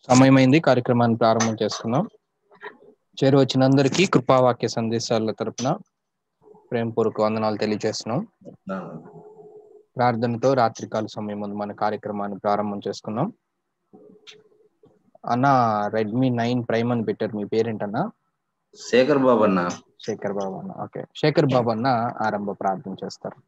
సమయమైంది కార్యక్రమాన్ని ప్రారంభం చేసుకుందాం చేరు వచ్చినందరికీ కృపావాక్య సందేశాల తరపున ప్రేమపూర్వక వందనాలు తెలియజేస్తున్నాం ప్రార్థనతో రాత్రికాల సమయం ముందు మన కార్యక్రమాన్ని ప్రారంభం చేసుకుందాం అన్న రెడ్మీ నైన్ ప్రైమ్ అని పెట్టారు మీ పేరేంటన్నా శేఖర్ బాబు అన్న శేఖర్ బాబు అన్న ఓకే శేఖర్ బాబు అన్న ఆరంభ ప్రార్థన చేస్తారు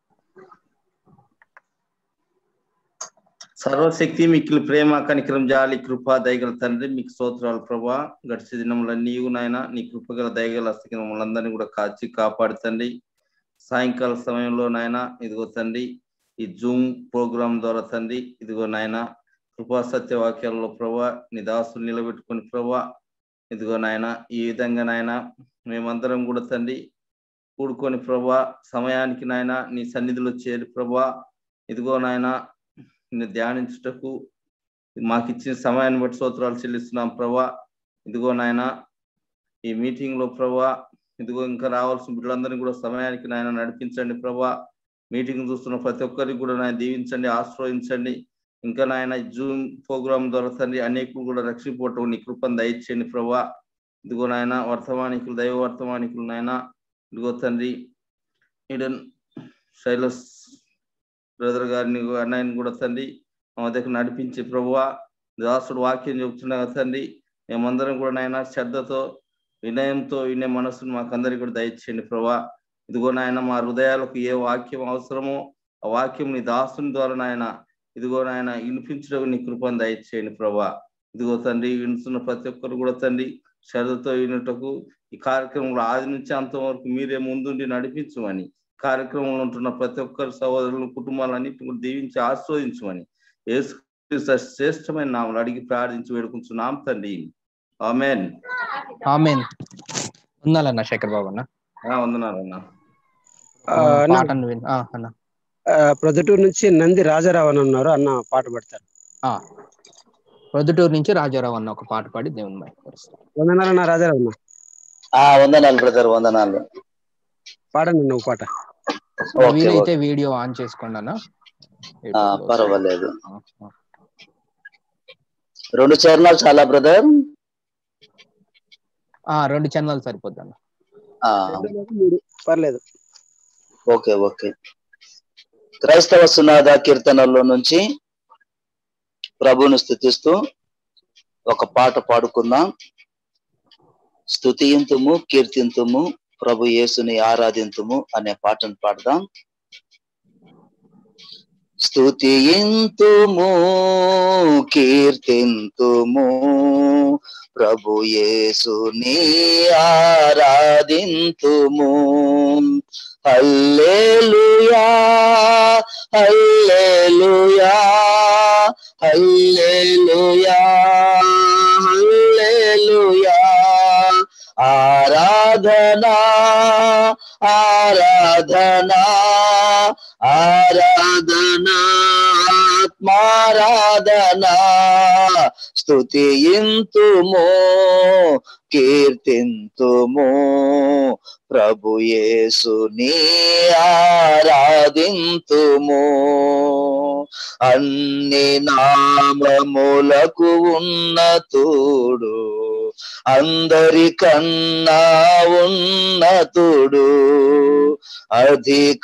సర్వశక్తి మిక్కిలి ప్రేమ కనికరం జాలి కృప దయగల తండ్రి మీకు స్తోత్రాలు ప్రభా గడిచే దినముల నీవు నాయన నీ కృపగల దయగల హస్తకి మమ్మల్ని అందరినీ కూడా కాచి కాపాడు తండ్రి సాయంకాల సమయంలో నాయన ఇదిగో తండ్రి ఈ జూమ్ ప్రోగ్రాం ద్వారా తండ్రి ఇదిగో నాయన కృపా సత్య వాక్యాలలో ప్రభా నీ దాసులు నిలబెట్టుకుని ప్రభా ఇదిగో నాయన ఈ విధంగా నాయన మేమందరం కూడా తండ్రి కూడుకొని ప్రభా సమయానికి నాయన నీ సన్నిధిలో చేరి ప్రభా ఇదిగో నాయన నిన్ను ధ్యానించుటకు మాకు ఇచ్చిన సమయాన్ని బట్టి స్తోత్రాలు చెల్లిస్తున్నాం ప్రభా ఇదిగో నాయన ఈ మీటింగ్ లో ప్రభా ఇదిగో ఇంకా రావాల్సిన బిడ్డలందరినీ కూడా సమయానికి నాయన నడిపించండి ప్రభా మీటింగ్ చూస్తున్న ప్రతి ఒక్కరికి కూడా నాయన దీవించండి ఆశ్రయించండి ఇంకా నాయన జూమ్ ప్రోగ్రామ్ ద్వారా తండ్రి అనేకులు కూడా రక్షిపోవటం నీ కృపను దయచేయండి ప్రభా ఇదిగో నాయన వర్తమానికులు దైవ వర్తమానికులు నాయన ఇదిగో తండ్రి ఈడన్ శైలస్ బ్రదర్ గారిని అన్నయ్యని కూడా తండ్రి మా దగ్గర నడిపించి ప్రభువా దాసుడు వాక్యం చెబుతున్నా తండ్రి మేమందరం కూడా నాయన శ్రద్ధతో వినయంతో వినే మనసును మాకందరికి కూడా దయచేయండి ప్రభా ఇదిగో నాయన మా హృదయాలకు ఏ వాక్యం అవసరమో ఆ వాక్యం నీ దాసుని ద్వారా నాయన ఇదిగో నాయన వినిపించడం నీ కృపను దయచేయండి ప్రభా ఇదిగో తండ్రి వినుతున్న ప్రతి ఒక్కరు కూడా తండ్రి శ్రద్ధతో వినుటకు ఈ కార్యక్రమంలో ఆది నుంచి అంతవరకు మీరే ముందుండి నడిపించమని కార్యక్రమంలో ఉంటున్న ప్రతి ఒక్కరు సహోదరులు కుటుంబాలన్నింటిని కూడా దీవించి ఆస్వాదించమని యేసు శ్రేష్టమైన నామలు అడిగి ప్రార్థించి వేడుకుంటున్నాం తండ్రి ఆమెన్ ఆమెన్ ఉందాలన్న శేఖర్ బాబు అన్న వందనాలన్న ఆ, అన్న, పాటను విన్ ఆ, అన్న ఆ, ప్రొద్దుటూరు నుంచి నంది రాజారావు అని ఉన్నారు అన్న పాట పాడతారు ఆ. ప్రొద్దుటూరు నుంచి రాజారావు అన్న ఒక పాట పాడి దేవుని మహిమపరుస్తారు వందనాలన్న రాజారావు అన్న ఆ వందనాలు బ్రదర్ వందనాలు పాడండి నువ్వు పాట ఓకే, వీలైతే ఓకే. వీడియో ఆన్ చేసుకోండి అన్న ఆ, పర్వాలేదు రెండు చరణాలు చాలా బ్రదర్ ఆ రెండు ఛానల్ సరిపోద్ది అన్న ఆ, రెండు లేదు, మూడు పర్లేదు ఓకే ఓకే క్రైస్తవ సునాద కీర్తనల్లో నుంచి ప్రభువును స్థుతిస్తూ ఒక పాట పాడుకుందాం స్థుతింతుము కీర్తింతుము ప్రభు యేసుని ఆరాధింతుము అనే పాటను పాడదాం స్థుతింతుము కీర్తింతుము ప్రభు యేసుని ఆరాధింతుము హల్లెలూయా హల్లెలూయా హల్లెలూయా హల్లెలూయా ఆరాధనా ఆరాధనా ఆరాధనా ఆత్మారాధనా స్తుతింతుము కీర్తింతుము ప్రభు యేసుని ఆరాధింతుము అన్ని నామములకు ఉన్నతుడు అందరికన్నా ఉన్నతుడు అధిక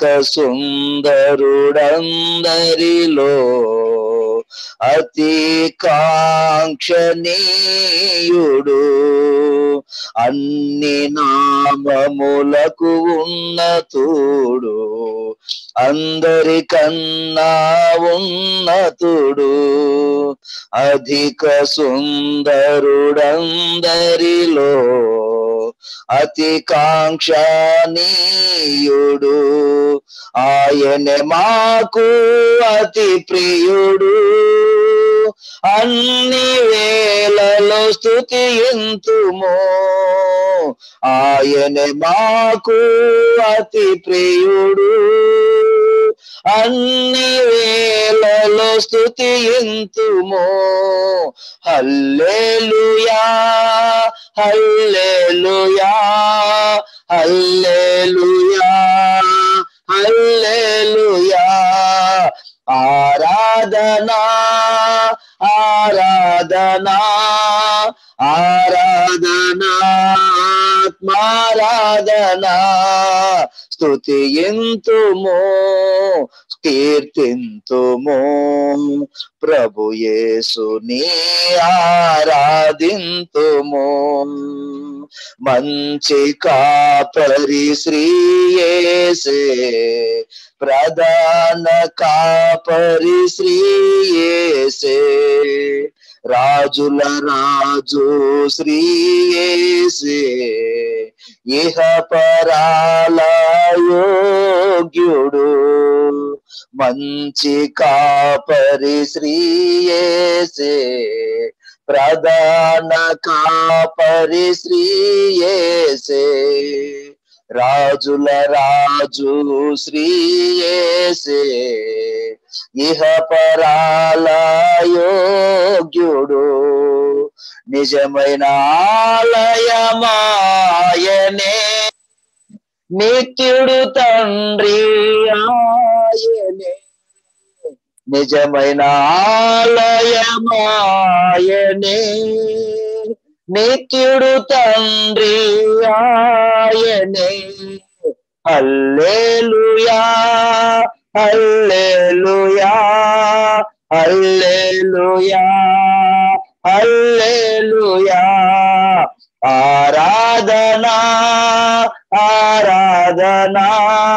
సుందరుడందరిలో అతి కాంక్షణీయుడు అన్ని నామములకు ఉన్నతుడు అందరికన్నా ఉన్నతుడు అధిక సుందరుడందరిలో అతి కాంక్షణీయుడు ఆయనే మాకు అతి ప్రియుడు అన్ని వేళలో స్థుతింతుము ఆయనే మాకు అతి ప్రియుడు అన్ని వేళలో స్థుతింతుము హల్లెలూయా హల్లెలూయా హల్లెలూయా హల్లెలూయా ఆరాధనా ఆరాధనా ఆరాధనా ఆరాధనా ఆత్మారాధనా స్తుతియంతుము కీర్తింతుము ప్రభు యేసుని ఆరాధింతుము మంచి కాపరి శ్రీయేసే ప్రధాన కాపరి శ్రీయేసే రాజుల రాజు శ్రీయేసే ఇహ పరాల యోగ్యుడు మంచి కాపరి శ్రీయేసే ప్రధాన కాపరి శ్రీయేసే రాజుల రాజు శ్రీయేసే ఇహ పరాల యోగ్యుడు నిజమైన ఆలయమాయనే నిత్యుడు తండ్రి ఆయనే నిజమైన ఆలయమాయనే నిత్యుడు తండ్రి ఆయనే హల్లెలూయా హల్లెలూయా హల్లెలూయా హల్లెలూయా ఆరాధనా ఆరాధనా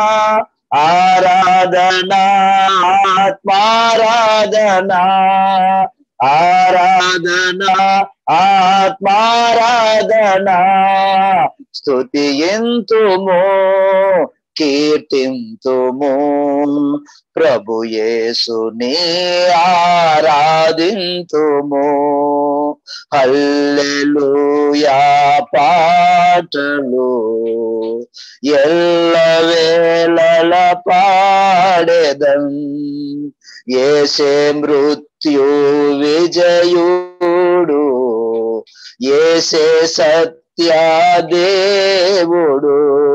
ఆరాధనా ఆత్మారాధనా ఆరాధనా ఆత్మారాధనా స్తుతి ఎంతుమో కీర్తింతుము ప్రభు యేసుని ఆరాధింతుము హల్లెలూయా పాటలు ఎల్ల వేళల పాడెదం ఏసే మృత్యు విజయుడు ఏసే సత్య దేవుడు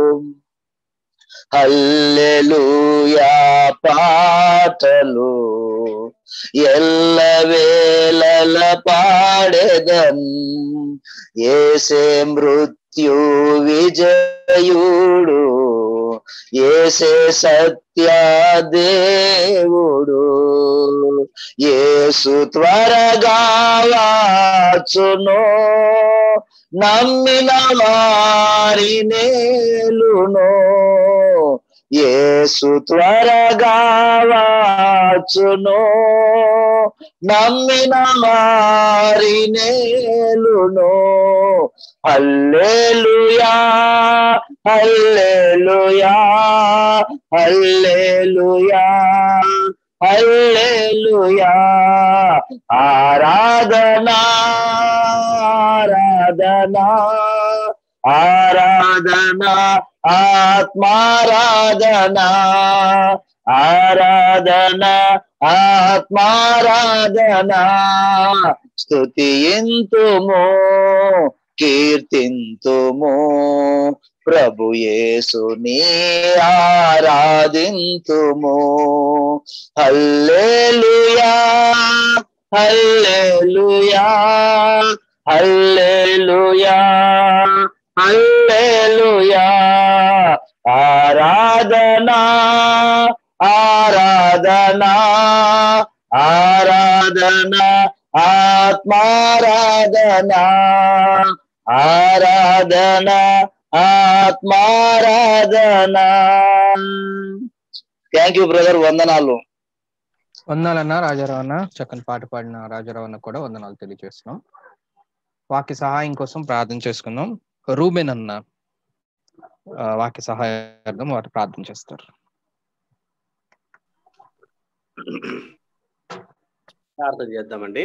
హల్లెలూయా పాటలు ఎల్ల వేళల పాడెదం ఏసే మృత్యు విజయుడు ఏసే సత్య దేవుడు ఏసు త్వరగా వాచును నమ్మిన వారి నేలును ఏసు త్వరగా వాచును నమ్మిన వారి నేలును హల్లెలూయా హల్లెలూయా హల్లెలూయా హల్లెలూయా ఆరాధనా ఆరాధనా ఆరాధనా ఆత్మారాధనా ఆరాధనా ఆత్మారాధనా స్తుతి ఎంతుము కీర్తింతుము ప్రభు యేసుని ఆరాధింతుము హల్లెలూయా హల్లెలూయా హల్లెలూయా హల్లెలూయా ఆరాధనా ఆరాధనా ఆరాధనా ఆత్మారాధనా ఆరాధనా ఆత్మారాధనా థ్యాంక్ యూ బ్రదర్ వందనాలు వందనాలన్నా రాజారావు అన్న చక్కని పాట పాడిన రాజారావు అన్న కూడా వందనాలు తెలియజేస్తున్నాం వాక్య సహాయం కోసం ప్రార్థన చేసుకుందాం రూబెన్ అన్న ఆ, వాక్య సహాయార్థం వారు ప్రార్థన చేస్తారు ప్రార్థన చేద్దామండి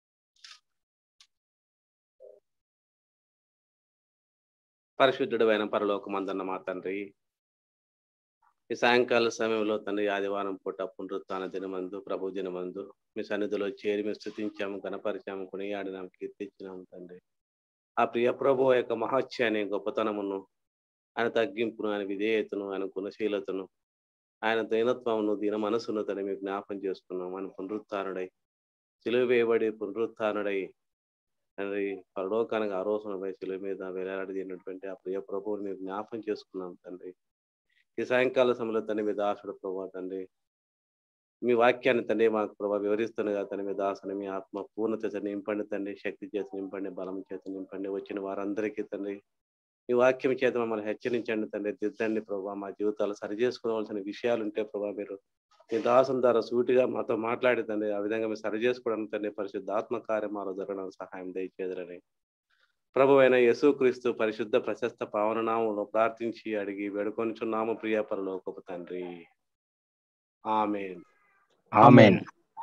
పరిశుద్ధుడు అయిన పరలోకమందన్న మా తండ్రి ఈ సాయంకాల సమయంలో తండ్రి ఆదివారం పూట పునరుత్న దినమందు ప్రభు దినమందు మీ సన్నిధిలో చేరి మేము స్థుతించాము గణపరిచాము కొనియాడినాము కీర్తించినాము తండ్రి ఆ ప్రియ ప్రభు యొక్క మహత్యాన్ని గొప్పతనమును ఆయన తగ్గింపును ఆయన విధేయతను ఆయన గుణశీలతను ఆయన దీనత్వమును దీన మనసును తను మీకు జ్ఞాపం చేసుకున్నాం ఆయన పునరుత్డై సిలువ వేయబడి పునరుత్డై తండ్రి పరలోకానికి ఆరోహణ వయసుల మీద వేలాడదీనటువంటి ఆ ప్రియ ప్రభువుని మేము జ్ఞాపం చేసుకున్నాం తండ్రి ఈ సాయంకాల సమయంలో తండ్రి మీ దాసుడు ప్రభావ తండ్రి మీ వాక్యాన్ని తండ్రి మాకు ప్రభావ వివరిస్తుండగా తండ్రి మీ దాసుని మీ ఆత్మ పూర్ణత చేత నింపండి తండ్రి శక్తి చేత నింపండి బలం చేత నింపండి వచ్చిన వారందరికీ తండ్రి మీ వాక్యం చేత మమ్మల్ని హెచ్చరించండి తండ్రి దిద్దండి ప్రభావ మా జీవితాలు సరి చేసుకోవాల్సిన విషయాలు ఉంటే ప్రభావ మీరు మీ దాసం ద్వారా సూటిగా మాతో మాట్లాడి తండ్రి ఆ విధంగా మీరు సరి చేసుకోవడానికి తండ్రి పరిశుద్ధాత్మ కార్యమాలు జరగడానికి సహాయం దయచేదరని ప్రభు అయిన యేసుక్రీస్తు పరిశుద్ధ ప్రశస్త పావన నామంలో ప్రార్థించి అడిగి వేడుకొనిచున్నాము ప్రియ పరలోకపు తండ్రి ఆమెన్ ఆమెన్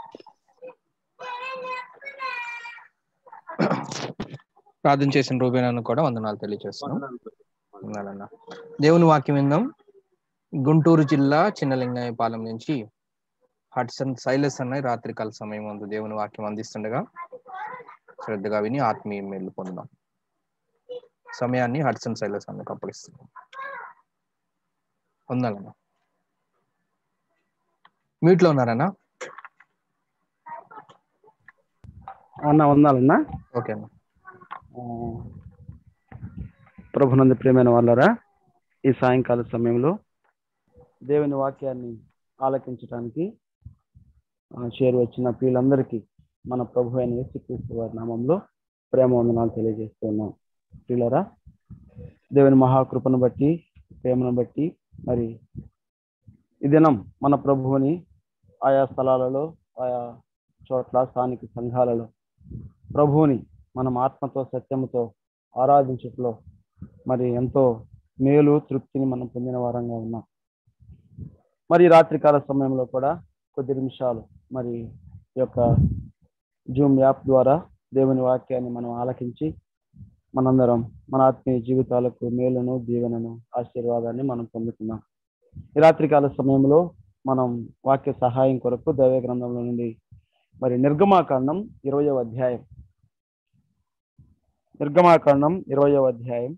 ప్రార్థన చేసిన రూబేనాను కూడా వందనాలు తెలియజేస్తున్నాం వందనాలన్న దేవుని వాక్యం విందాం గుంటూరు జిల్లా చిన్నలింగాయపాలెం నుంచి హడ్సన్ సైలస్ అన్న రాత్రికాల సమయం ముందు దేవుని వాక్యం అందిస్తుండగా శ్రద్ధగా విని ఆత్మీయ మేలు పొందాం సమయాన్ని హడ్సన్ సైలస్ అన్నకు అప్పగిస్తున్నాం వందాలన్న మ్యూట్ లో ఉన్నారన్నా అన్న వందాలన్నా ఓకే అన్న ఆ, ప్రభునందు ప్రియమైన వాళ్ళరా ఈ సాయంకాల సమయంలో దేవుని వాక్యాన్ని ఆలకించడానికి ఆ, చేరి వచ్చిన ప్రియులందరికీ మన ప్రభు అయిన యేసుక్రీస్తు వారి నామంలో ప్రేమ వందనాలు తెలియజేస్తున్నాం ప్రియులరా దేవుని మహాకృపను బట్టి ప్రేమను బట్టి మరి ఈ దినం మన ప్రభువుని ఆయా స్థలాలలో ఆయా చోట్ల స్థానిక సంఘాలలో ప్రభువుని మనం ఆత్మతో సత్యముతో ఆరాధించట్లో మరి ఎంతో మేలు తృప్తిని మనం పొందిన వారంగా ఉన్నాం మరి ఈ రాత్రికాల సమయంలో కూడా కొద్ది నిమిషాలు మరి ఈ యొక్క జూమ్ యాప్ ద్వారా దేవుని వాక్యాన్ని మనం ఆలకించి మనందరం మన ఆత్మీయ జీవితాలకు మేలును దీవెనను ఆశీర్వాదాన్ని మనం పొందుతున్నాం ఈ రాత్రికాల సమయంలో మనం వాక్య సహాయం కొరకు దైవ గ్రంథంలో నుండి మరి నిర్గమాకాండం ఇరవయవ అధ్యాయం నిర్గమాకాండం ఇరవయవ అధ్యాయం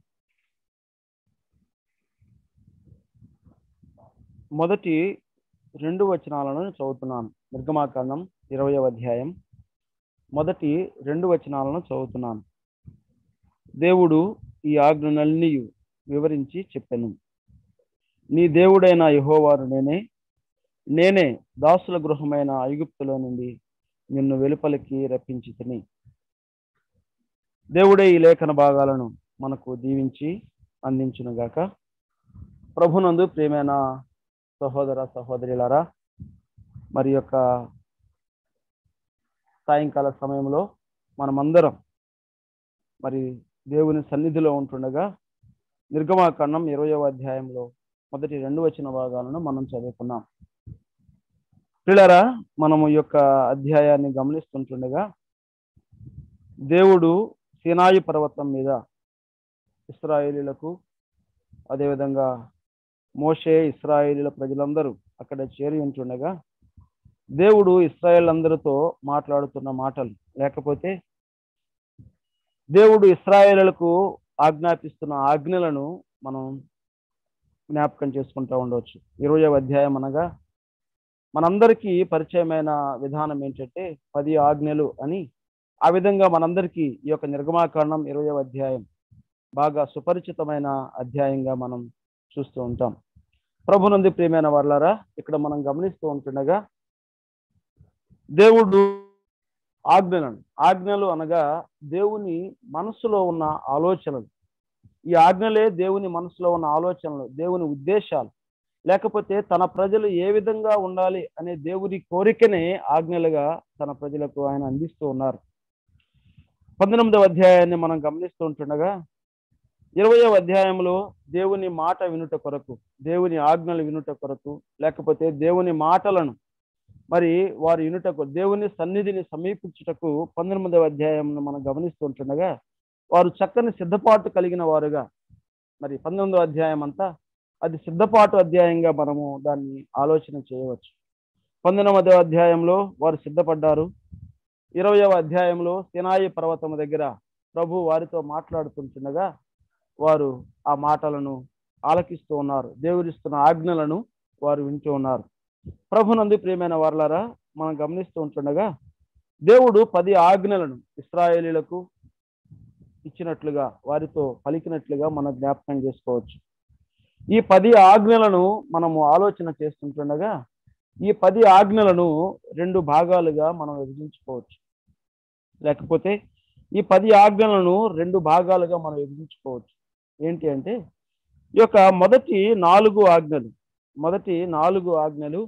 మొదటి రెండు వచనాలను చదువుతున్నాను నిర్గమాకాండం ఇరవయవ అధ్యాయం మొదటి రెండు వచనాలను చదువుతున్నాను దేవుడు ఈ ఆజ్ఞలన్నీ వివరించి చెప్పాను నీ దేవుడైన యహోవారు నేనే నేనే దాసుల గృహమైన ఐగుప్తులో నుండి నిన్ను వెలుపలికి రప్పించి తిని దేవుడే ఈ లేఖన భాగాలను మనకు దీవించి అందించునుగాక ప్రభునందు ప్రియమైన సహోదర సహోదరులారా మరి యొక్క సాయంకాల సమయంలో మనమందరం మరి దేవుని సన్నిధిలో ఉంటుండగా నిర్గమాకాండం ఇరవయవ అధ్యాయంలో మొదటి రెండు వచ్చిన భాగాలను మనం చదువుకున్నాం పిల్లరా మనము ఈ యొక్క అధ్యాయాన్ని గమనిస్తుంటుండగా దేవుడు సినాయి పర్వతం మీద ఇస్రాయేలీలకు అదేవిధంగా మోషే ఇస్రాయేలీల ప్రజలందరూ అక్కడ చేరి ఉంటుండగా దేవుడు ఇస్రాయేల్ అందరితో మాట్లాడుతున్న మాటలు లేకపోతే దేవుడు ఇస్రాయేలులకు ఆజ్ఞాపిస్తున్న ఆజ్ఞలను మనం జ్ఞాపకం చేసుకుంటూ ఉండవచ్చు ఇరవయవ అధ్యాయం అనగా మనందరికీ పరిచయమైన విధానం ఏంటంటే పది ఆజ్ఞలు అని ఆ విధంగా మనందరికీ ఈ యొక్క నిర్గమాకాండం ఇరవయవ అధ్యాయం బాగా సుపరిచితమైన అధ్యాయంగా మనం చూస్తూ ఉంటాం ప్రభునంది ప్రియమైన వాళ్ళారా ఇక్కడ మనం గమనిస్తూ ఉంటుండగా దేవుడు ఆజ్ఞలను ఆజ్ఞలు అనగా దేవుని మనసులో ఉన్న ఆలోచనలు ఈ ఆజ్ఞలే దేవుని మనసులో ఉన్న ఆలోచనలు దేవుని ఉద్దేశాలు లేకపోతే తన ప్రజలు ఏ విధంగా ఉండాలి అనే దేవుని కోరికనే ఆజ్ఞలుగా తన ప్రజలకు ఆయన అందిస్తూ ఉన్నారు పంతొమ్మిదవ అధ్యాయాన్ని మనం గమనిస్తూ ఉంటుండగా ఇరవయవ అధ్యాయంలో దేవుని మాట వినుట కొరకు దేవుని ఆజ్ఞలు వినుట కొరకు లేకపోతే దేవుని మాటలను మరి వారు వినుటకు దేవుని సన్నిధిని సమీపించుటకు పంతొమ్మిదవ అధ్యాయం మనం గమనిస్తుంటుండగా వారు చక్కని సిద్ధపాటు కలిగిన వారుగా మరి పంతొమ్మిదవ అధ్యాయం అంతా అది సిద్ధపాటు అధ్యాయంగా మనము దాన్ని ఆలోచన చేయవచ్చు పంతొమ్మిదవ అధ్యాయంలో వారు సిద్ధపడ్డారు ఇరవయవ అధ్యాయంలో సినాయి పర్వతం దగ్గర ప్రభు వారితో మాట్లాడుతుంటుండగా వారు ఆ మాటలను ఆలకిస్తూ ఉన్నారు దేవుడిస్తున్న ఆజ్ఞలను వారు వింటూ ఉన్నారు ప్రభునందు ప్రియమైన వారలారా మనం గమనిస్తూ ఉంటుండగా దేవుడు పది ఆజ్ఞలను ఇస్రాయేలీలకు ఇచ్చినట్లుగా వారితో పలికినట్లుగా మనం జ్ఞాపకం చేసుకోవచ్చు ఈ పది ఆజ్ఞలను మనము ఆలోచన చేస్తుంటుండగా ఈ పది ఆజ్ఞలను రెండు భాగాలుగా మనం విభజించుకోవచ్చు లేకపోతే ఈ పది ఆజ్ఞలను రెండు భాగాలుగా మనం విభజించుకోవచ్చు ఏంటి అంటే ఈ యొక్క మొదటి నాలుగు ఆజ్ఞలు మొదటి నాలుగు ఆజ్ఞలు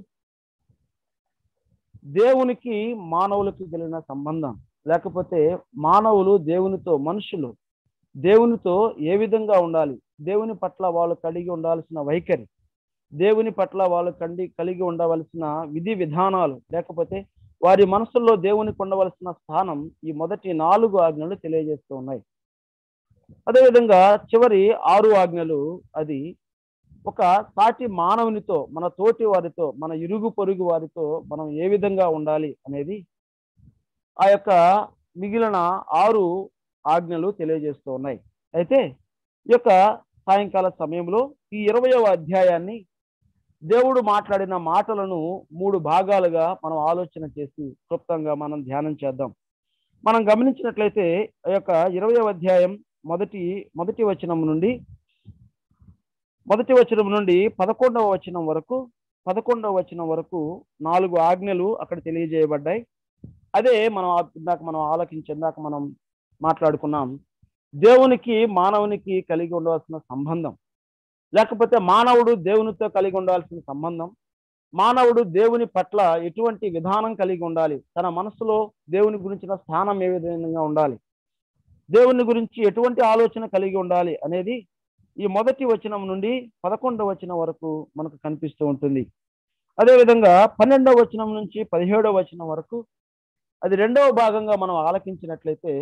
దేవునికి మానవులకు కలిగిన సంబంధం లేకపోతే మానవులు దేవునితో మనుషులు దేవునితో ఏ విధంగా ఉండాలి దేవుని పట్ల వాళ్ళు కలిగి ఉండాల్సిన వైఖరి దేవుని పట్ల వాళ్ళు కండి కలిగి ఉండవలసిన విధి విధానాలు లేకపోతే వారి మనసుల్లో దేవునికి ఉండవలసిన స్థానం ఈ మొదటి నాలుగు ఆజ్ఞలు తెలియజేస్తూ ఉన్నాయి అదేవిధంగా చివరి ఆరు ఆజ్ఞలు అది ఒక సాటి మానవునితో మన తోటి వారితో మన ఇరుగు పొరుగు వారితో మనం ఏ విధంగా ఉండాలి అనేది ఆ యొక్క మిగిలిన ఆరు ఆజ్ఞలు తెలియజేస్తూ ఉన్నాయి అయితే ఈ యొక్క సాయంకాల సమయంలో ఈ ఇరవయవ అధ్యాయాన్ని దేవుడు మాట్లాడిన మాటలను మూడు భాగాలుగా మనం ఆలోచన చేసి క్లుప్తంగా మనం ధ్యానం చేద్దాం మనం గమనించినట్లయితే ఆ యొక్క ఇరవయవ అధ్యాయం మొదటి మొదటి వచనం నుండి మొదటి వచనం నుండి పదకొండవ వచనం వరకు పదకొండవ వచనం వరకు నాలుగు ఆజ్ఞలు అక్కడ తెలియజేయబడ్డాయి అదే మనం ఆ- ఇందాక మనం ఆలోచించి ఇందాక మనం మాట్లాడుకున్నాం దేవునికి మానవునికి కలిగి ఉండవలసిన సంబంధం లేకపోతే మానవుడు దేవునితో కలిగి ఉండాల్సిన సంబంధం మానవుడు దేవుని పట్ల ఎటువంటి విధానం కలిగి ఉండాలి తన మనసులో దేవుని గురించిన స్థానం ఏ విధంగా ఉండాలి దేవుని గురించి ఎటువంటి ఆలోచన కలిగి ఉండాలి అనేది ఈ మొదటి వచనం నుండి పదకొండవ వచనం వరకు మనకు కనిపిస్తూ ఉంటుంది అదేవిధంగా పన్నెండవ వచనం నుంచి పదిహేడవ వచనం వరకు అది రెండవ భాగంగా మనం ఆలకించినట్లయితే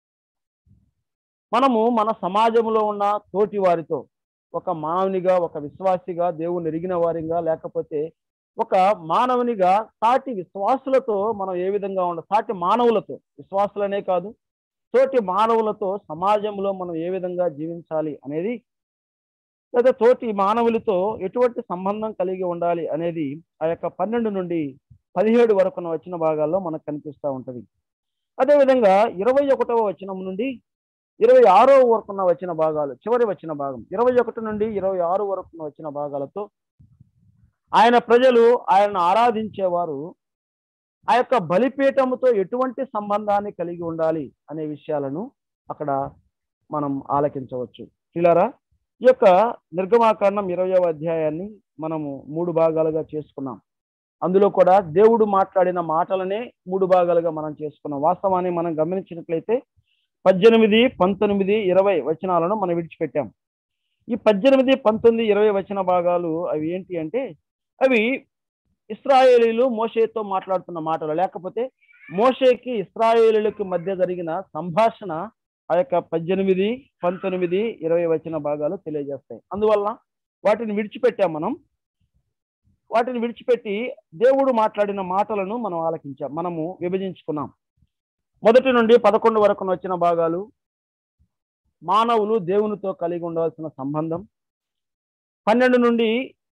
మనము మన సమాజంలో ఉన్న తోటి వారితో ఒక మానవునిగా ఒక విశ్వాసిగా దేవుని ఎరిగిన వారిగా లేకపోతే ఒక మానవునిగా సాటి విశ్వాసులతో మనం ఏ విధంగా ఉండ సాటి మానవులతో విశ్వాసులనే కాదు తోటి మానవులతో సమాజంలో మనం ఏ విధంగా జీవించాలి అనేది లేదా తోటి మానవులతో ఎటువంటి సంబంధం కలిగి ఉండాలి అనేది ఆ యొక్క పన్నెండు నుండి పదిహేడు వరకు వచ్చిన భాగాల్లో మనకు కనిపిస్తూ ఉంటది అదేవిధంగా ఇరవై ఒకటవ వచనం నుండి ఇరవై ఆరో వరకున్న వచ్చిన భాగాలు చివరి వచ్చిన భాగం ఇరవై ఒకటి నుండి ఇరవై ఆరు వరకున్న వచ్చిన భాగాలతో ఆయన ప్రజలు ఆయనను ఆరాధించేవారు ఆ యొక్క బలిపీఠముతో ఎటువంటి సంబంధాన్ని కలిగి ఉండాలి అనే విషయాలను అక్కడ మనం ఆలకించవచ్చు ఇలారా ఈ యొక్క నిర్గమాకాండం ఇరవయవ అధ్యాయాన్ని మనము మూడు భాగాలుగా చేసుకున్నాం అందులో కూడా దేవుడు మాట్లాడిన మాటలనే మూడు భాగాలుగా మనం చేసుకున్నాం వాస్తవాన్ని మనం గమనించినట్లయితే పద్దెనిమిది పంతొమ్మిది ఇరవై వచనాలను మనం విడిచిపెట్టాం ఈ పద్దెనిమిది పంతొమ్మిది ఇరవై వచన భాగాలు అవి ఏంటి అంటే అవి ఇస్రాయేలీలు మోషేతో మాట్లాడుతున్న మాటలు లేకపోతే మోషేకి ఇస్రాయేలీలకు మధ్య జరిగిన సంభాషణ ఆ యొక్క పద్దెనిమిది పంతొమ్మిది ఇరవై వచ్చిన భాగాలు తెలియజేస్తాయి అందువల్ల వాటిని విడిచిపెట్టాం మనం వాటిని విడిచిపెట్టి దేవుడు మాట్లాడిన మాటలను మనం ఆలకించాం మనము విభజించుకున్నాం మొదటి నుండి పదకొండు వరకు వచ్చిన భాగాలు మానవులు దేవునితో కలిగి ఉండవలసిన సంబంధం పన్నెండు నుండి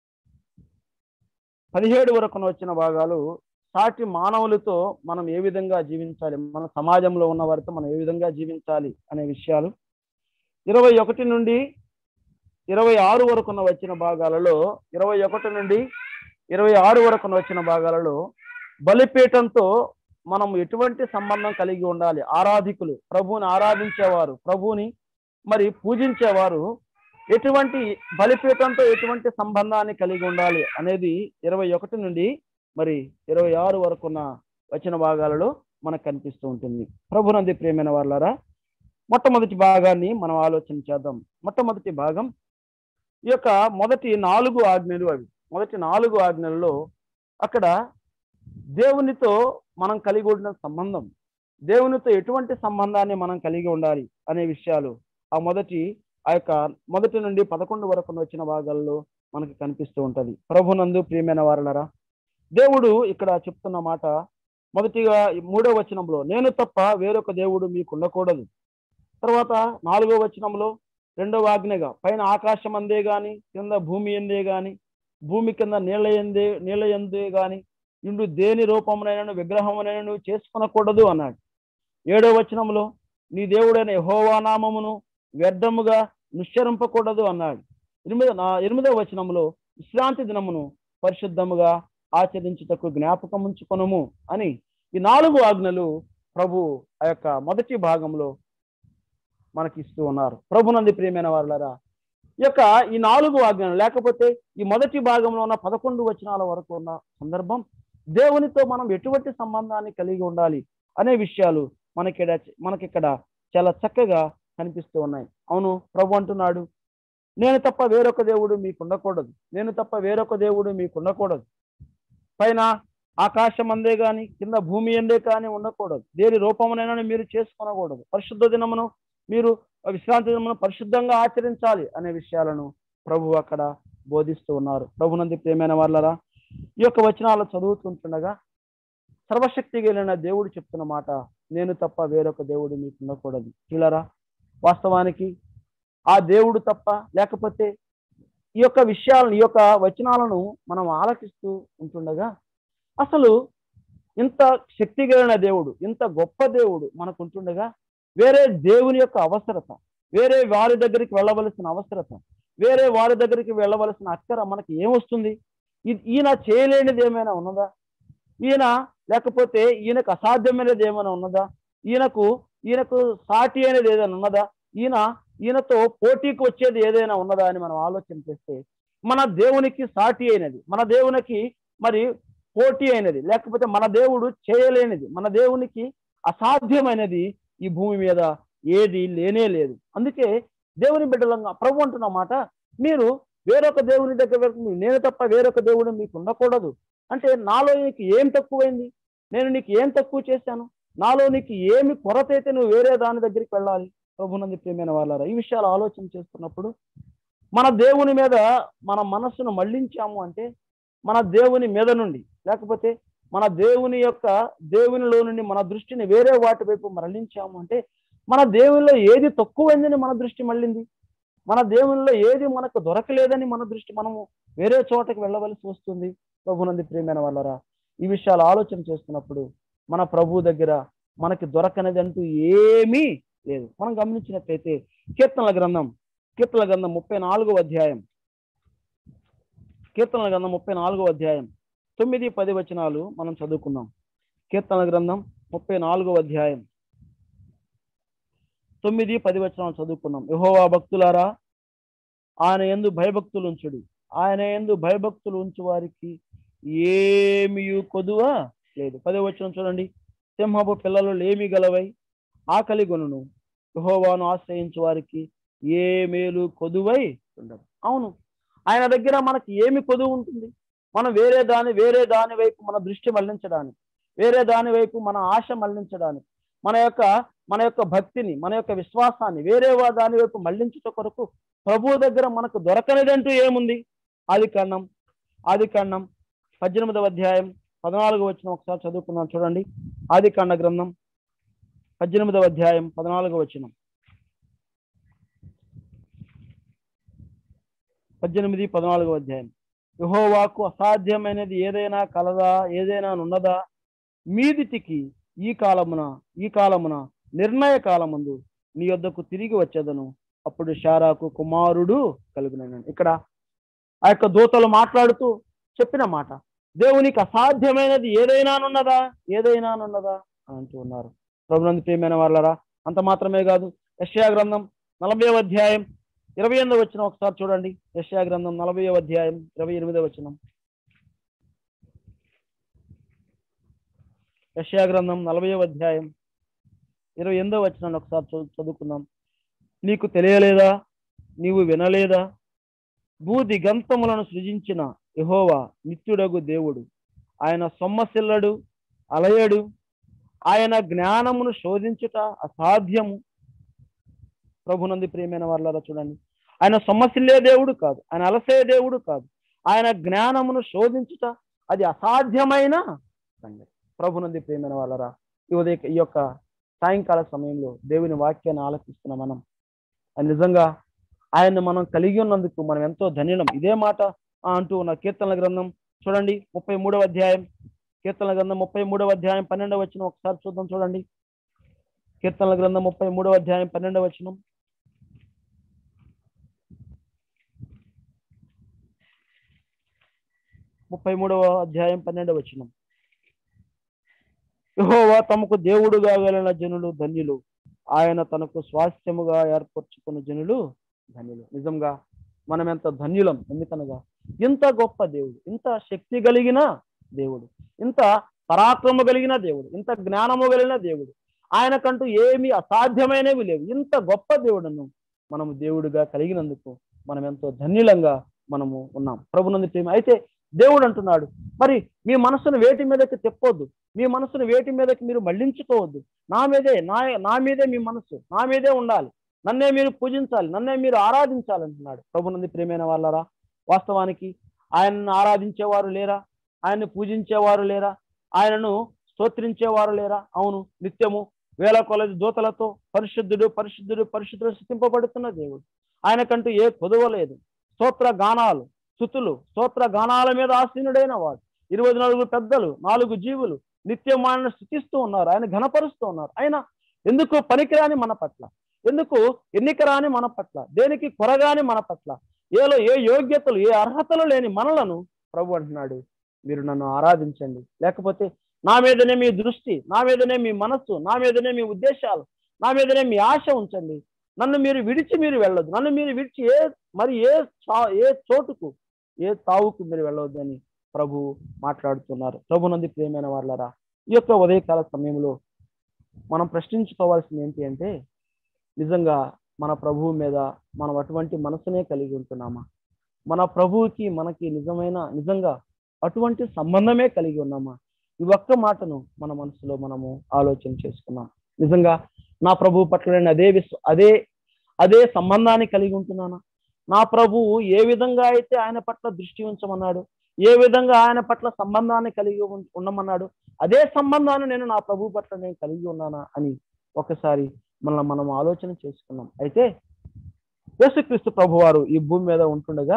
పదిహేడు వరకు వచ్చిన భాగాలు సాటి మానవులతో మనం ఏ విధంగా జీవించాలి మన సమాజంలో ఉన్న వారితో మనం ఏ విధంగా జీవించాలి అనే విషయాలు ఇరవై ఒకటి నుండి ఇరవై ఆరు వరకు వచ్చిన భాగాలలో ఇరవై ఒకటి నుండి ఇరవై ఆరు వరకు వచ్చిన భాగాలలో బలిపీఠంతో మనం ఎటువంటి సంబంధం కలిగి ఉండాలి ఆరాధికులు ప్రభువుని ఆరాధించేవారు ప్రభువుని మరి పూజించేవారు ఎటువంటి బలిపీఠంతో ఎటువంటి సంబంధాన్ని కలిగి ఉండాలి అనేది ఇరవై ఒకటి నుండి మరి ఇరవై ఆరు వరకున్న వచ్చిన భాగాలలో మనకు కనిపిస్తూ ఉంటుంది ప్రభునంది ప్రియమైన వాళ్ళారా మొట్టమొదటి భాగాన్ని మనం ఆలోచన చేద్దాం మొట్టమొదటి భాగం ఈ యొక్క మొదటి నాలుగు ఆజ్ఞలు అవి మొదటి నాలుగు ఆజ్ఞలలో అక్కడ దేవునితో మనం కలిగి ఉన్న సంబంధం దేవునితో ఎటువంటి సంబంధాన్ని మనం కలిగి ఉండాలి అనే విషయాలు ఆ మొదటి ఆ యొక్క మొదటి నుండి పదకొండు వరకు వచ్చిన భాగాల్లో మనకి కనిపిస్తూ ఉంటది ప్రభునందు ప్రియమైన వారలరా దేవుడు ఇక్కడ చెప్తున్న మాట మొదటిగా ఈ మూడో వచనంలో నేను తప్ప వేరొక దేవుడు మీకు ఉండకూడదు తర్వాత నాలుగో వచనంలో రెండవ ఆజ్ఞగా పైన ఆకాశం అందే గాని కింద భూమి ఎందే గాని భూమి కింద నీళ్ళ ఎందే నీళ్ళ ఎందే గాని ఇండు దేని రూపమునైనను విగ్రహమునైనను చేసుకునకూడదు అన్నాడు ఏడో వచనంలో నీ దేవుడైన యెహోవా నామమును వ్యర్థముగా నిశ్చరింపకూడదు అన్నాడు ఎనిమిదో నా ఎనిమిదవ వచనములో విశ్రాంతి దినమును పరిశుద్ధముగా ఆచరించుటకు జ్ఞాపకం ఉంచుకొనుము అని ఈ నాలుగు ఆజ్ఞలు ప్రభు ఆ యొక్క మొదటి భాగంలో మనకి ఇస్తూ ఉన్నారు ప్రభునంది ప్రియమైన వాళ్ళరా ఈ యొక్క ఈ నాలుగు ఆజ్ఞలు లేకపోతే ఈ మొదటి భాగంలో ఉన్న పదకొండు వచనాల వరకు ఉన్న సందర్భం దేవునితో మనం ఎటువంటి సంబంధాన్ని కలిగి ఉండాలి అనే విషయాలు మనకిడ మనకిక్కడ చాలా చక్కగా కనిపిస్తూ ఉన్నాయి అవును ప్రభు అంటున్నాడు నేను తప్ప వేరొక దేవుడు మీకు ఉండకూడదు నేను తప్ప వేరొక దేవుడు మీకు ఉండకూడదు పైన ఆకాశం అందే గాని కింద భూమి అందే కానీ ఉండకూడదు దేని రూపమునైనా మీరు చేసుకొనకూడదు పరిశుద్ధ దినమును మీరు విశ్రాంతి దినమును పరిశుద్ధంగా ఆచరించాలి అనే విషయాలను ప్రభు అక్కడ బోధిస్తూ ఉన్నారు ప్రభునంది ప్రేమైన వాళ్ళరా ఈ యొక్క వచనాలు చదువుతుంటుండగా సర్వశక్తి కలిగిన దేవుడు చెప్తున్న మాట నేను తప్ప వేరొక దేవుడు మీకు ఉండకూడదు చూలరా వాస్తవానికి ఆ దేవుడు తప్ప లేకపోతే ఈ యొక్క విషయాలను ఈ యొక్క వచనాలను మనం ఆలకిస్తూ ఉంటుండగా అసలు ఇంత శక్తి కలిగిన దేవుడు ఇంత గొప్ప దేవుడు మనకు ఉంటుండగా వేరే దేవుని యొక్క అవసరత వేరే వారి దగ్గరికి వెళ్ళవలసిన అవసరత వేరే వారి దగ్గరికి వెళ్ళవలసిన అక్కర మనకి ఏమొస్తుంది ఈ- ఈయన చేయలేనిది ఏమైనా ఉన్నదా ఈయన లేకపోతే ఈయనకు అసాధ్యమైనది ఏమైనా ఉన్నదా ఈయనకు ఈయనకు సాటి అనేది ఏదైనా ఉన్నదా ఈయన ఈయనతో పోటీకి వచ్చేది ఏదైనా ఉన్నదా అని మనం ఆలోచన చేస్తే మన దేవునికి సాటి అయినది మన దేవునికి మరి పోటీ అయినది లేకపోతే మన దేవుడు చేయలేనిది మన దేవునికి అసాధ్యమైనది ఈ భూమి మీద ఏది లేనే లేదు అందుకే దేవుని బిడ్డలంగా ప్రభు అంటున్న మాట మీరు వేరొక దేవుని దగ్గర వరకు నేను తప్ప వేరొక దేవుడు మీకు ఉండకూడదు అంటే నాలో నీకు ఏం తక్కువైంది నేను నీకు ఏం తక్కువ చేశాను నాలో నీకు ఏమి కొరత అయితే నువ్వు వేరే దాని దగ్గరికి వెళ్ళాలి ప్రభునంది ప్రియమైన వాళ్ళారా ఈ విషయాలు ఆలోచన చేస్తున్నప్పుడు మన దేవుని మీద మన మనస్సును మళ్ళించాము అంటే మన దేవుని మీద నుండి లేకపోతే మన దేవుని యొక్క దేవునిలో నుండి మన దృష్టిని వేరే వాటి వైపు మరలించాము అంటే మన దేవునిలో ఏది తక్కువైందని మన దృష్టి మళ్ళింది మన దేవునిలో ఏది మనకు దొరకలేదని మన దృష్టి మనము వేరే చోటకి వెళ్ళవలసి వస్తుంది ప్రభునంది ప్రియమైన వాళ్ళరా ఈ విషయాలు ఆలోచన చేస్తున్నప్పుడు మన ప్రభు దగ్గర మనకి దొరకనిది అంటూ ఏమీ లేదు మనం గమనించినట్లయితే కీర్తనల గ్రంథం కీర్తనల గ్రంథం ముప్పై నాలుగో అధ్యాయం కీర్తనల గ్రంథం ముప్పై నాలుగో అధ్యాయం తొమ్మిది పది వచనాలు మనం చదువుకుందాం కీర్తనల గ్రంథం ముప్పై నాలుగో అధ్యాయం తొమ్మిది పది వచనాలు చదువుకున్నాం యహోవా భక్తులారా ఆయన ఎందు భయభక్తులు ఉంచుడు ఆయన ఎందు భయభక్తులు ఉంచు వారికి ఏమి కొదువా లేదు పదే వచనం చూడండి సింహపు పిల్లలు లేమి గలవై ఆకలి గొనును యహోవాను ఆశ్రయించు వారికి ఏ మేలు కొదువై ఉండదు అవును ఆయన దగ్గర మనకి ఏమి కొదువు ఉంటుంది మనం వేరే దాని వేరే దాని వైపు మన దృష్టి మళ్లించడానికి వేరే దాని వైపు మన ఆశ మళ్లించడానికి మన యొక్క మన యొక్క భక్తిని మన యొక్క విశ్వాసాన్ని వేరే వా- దాని వైపు మళ్లించుట కొరకు ప్రభువు దగ్గర మనకు దొరకనిదంటూ ఏముంది ఆది కాండం ఆది కాండం పద్దెనిమిదవ అధ్యాయం పద్నాలుగు వచ్చిన ఒకసారి చదువుకుందాం చూడండి ఆది కాండ గ్రంథం పద్దెనిమిదవ అధ్యాయం పద్నాలుగు వచ్చిన పద్దెనిమిది పద్నాలుగవ అధ్యాయం యహోవాకు అసాధ్యమైనది ఏదైనా కలదా ఏదైనా ఉన్నదా మీదిటికి ఈ కాలమున ఈ కాలమున నిర్ణయ కాలముందు నీ యొద్దకు తిరిగి వచ్చేదను అప్పుడు షారాకు కుమారుడు కలుగునన్నాడు ఇక్కడ ఆ యొక్క దూతలు మాట్లాడుతూ చెప్పిన మాట దేవునికి అసాధ్యమైనది ఏదైనానున్నదా ఏదైనానున్నదా అని అంటూ ఉన్నారు ప్రభునందు ప్రియమైన వాళ్ళరా అంత మాత్రమే కాదు యెషయా గ్రంథం నలభై అధ్యాయం ఇరవై ఎనిమిది వచ్చిన ఒకసారి చూడండి యెషయా గ్రంథం నలభై అధ్యాయం ఇరవై ఎనిమిదో వచనం యెషయా గ్రంథం నలభై అధ్యాయం ఇరవై ఎనిమిదో వచనాన్ని ఒకసారి చదువు- చదువుకుందాం నీకు తెలియలేదా నీవు వినలేదా భూది గంతములను సృజించిన యెహోవా నిత్యుడగు దేవుడు ఆయన సొమ్మసిల్లడు అలయడు ఆయన జ్ఞానమును శోధించుట అసాధ్యము ప్రభునంది ప్రియమైన వాళ్ళారా చూడండి ఆయన సొమ్మసిల్లే దేవుడు కాదు ఆయన అలసే దేవుడు కాదు ఆయన జ్ఞానమును శోధించుట అది అసాధ్యమైన సంగతి ప్రభునంది ప్రియమైన వాళ్ళరా ఈ ఉదయ ఈ యొక్క సాయంకాల సమయంలో దేవుని వాక్యాన్ని ఆలకిస్తున్న మనం అది నిజంగా ఆయన్ని మనం కలిగి ఉన్నందుకు మనం ఎంతో ధన్యులం ఇదే మాట ఆ, అంటూ ఉన్న కీర్తనల గ్రంథం చూడండి ముప్పై మూడవ అధ్యాయం కీర్తనల గ్రంథం ముప్పై మూడవ అధ్యాయం పన్నెండవ వచ్చిన ఒకసారి చూద్దాం చూడండి కీర్తనల గ్రంథం ముప్పై మూడవ అధ్యాయం పన్నెండవ వచనం ముప్పై మూడవ అధ్యాయం పన్నెండవ వచనం యెహోవా తమకు దేవుడుగా వెళ్ళిన జనులు ధన్యులు ఆయన తనకు స్వాస్థ్యముగా ఏర్పరచుకున్న జనులు ధన్యులు నిజంగా మనం ఎంత ధన్యులం ఎందుకనగా ఇంత గొప్ప దేవుడు ఇంత శక్తి కలిగిన దేవుడు ఇంత పరాక్రమ కలిగిన దేవుడు ఇంత జ్ఞానము కలిగిన దేవుడు ఆయనకంటూ ఏమి అసాధ్యమైనవి లేవు ఇంత గొప్ప దేవుడును మనము దేవుడిగా కలిగినందుకు మనం ఎంతో ధన్యులంగా మనము ఉన్నాం ప్రభునందు ప్రేమ అయితే దేవుడు అంటున్నాడు మరి మీ మనసును వేటి మీదకి తెప్పొద్దు మీ మనసును వేటి మీదకి మీరు మళ్లించుకోవద్దు నా మీదే నా నా మీదే మీ మనసు నా మీదే ఉండాలి నన్నే మీరు పూజించాలి నన్నే మీరు ఆరాధించాలి అంటున్నాడు ప్రభునంది ప్రేమైన వాళ్ళరా వాస్తవానికి ఆయనను ఆరాధించేవారు లేరా ఆయన్ని పూజించేవారు లేరా ఆయనను స్తోత్రించేవారు లేరా అవును నిత్యము వేల కొలది దూతలతో పరిశుద్ధుడు పరిశుద్ధుడు పరిశుద్ధుడు స్థితింపబడుతున్న దేవుడు ఆయనకంటూ ఏ కొదువ లేదు స్తోత్ర గానాలు స్థుతులు స్తోత్ర గానాల మీద ఆసీనుడైన వాడు ఇరవై నాలుగు పెద్దలు నాలుగు జీవులు నిత్యం ఆయనను స్థుతిస్తూ ఉన్నారు ఆయన ఘనపరుస్తూ ఉన్నారు ఆయన ఎందుకు పనికిరాని మన పట్ల ఎందుకు ఎన్నికరాని మన పట్ల దేనికి కొరగాని మన పట్ల ఏలో ఏ యోగ్యతలు ఏ అర్హతలు లేని మనలను ప్రభు అంటున్నాడు మీరు నన్ను ఆరాధించండి లేకపోతే నా మీదనే మీ దృష్టి నా మీదనే మీ మనస్సు నా మీదనే మీ ఉద్దేశాలు నా మీదనే మీ ఆశ ఉంచండి నన్ను మీరు విడిచి మీరు వెళ్ళొద్దు నన్ను మీరు విడిచి ఏ మరి ఏ చా- ఏ చోటుకు ఏ తావుకు మీరు వెళ్ళవద్దని ప్రభు మాట్లాడుతున్నారు ప్రభు నంది ప్రియమైన వాళ్ళరా ఈ యొక్క ఉదయకాల సమయంలో మనం ప్రశ్నించుకోవాల్సింది ఏంటి అంటే నిజంగా మన ప్రభువు మీద మనం అటువంటి మనసునే కలిగి ఉంటున్నామా మన ప్రభువుకి మనకి నిజమైన నిజంగా అటువంటి సంబంధమే కలిగి ఉన్నామా ఈ ఒక్క మాటను మన మనసులో మనము ఆలోచన చేసుకున్నాం నిజంగా నా ప్రభువు పట్ల నేను అదే విశ్వ అదే అదే సంబంధాన్ని కలిగి ఉంటున్నానా నా ప్రభువు ఏ విధంగా అయితే ఆయన పట్ల దృష్టి ఉంచమన్నాడు ఏ విధంగా ఆయన పట్ల సంబంధాన్ని కలిగి ఉం- ఉండమన్నాడు అదే సంబంధాన్ని నేను నా ప్రభు పట్ల నేను కలిగి ఉన్నానా అని ఒకసారి మనల్ని మనం ఆలోచన చేసుకున్నాం అయితే యేసుక్రీస్తు ప్రభువారు ఈ భూమి మీద ఉంటుండగా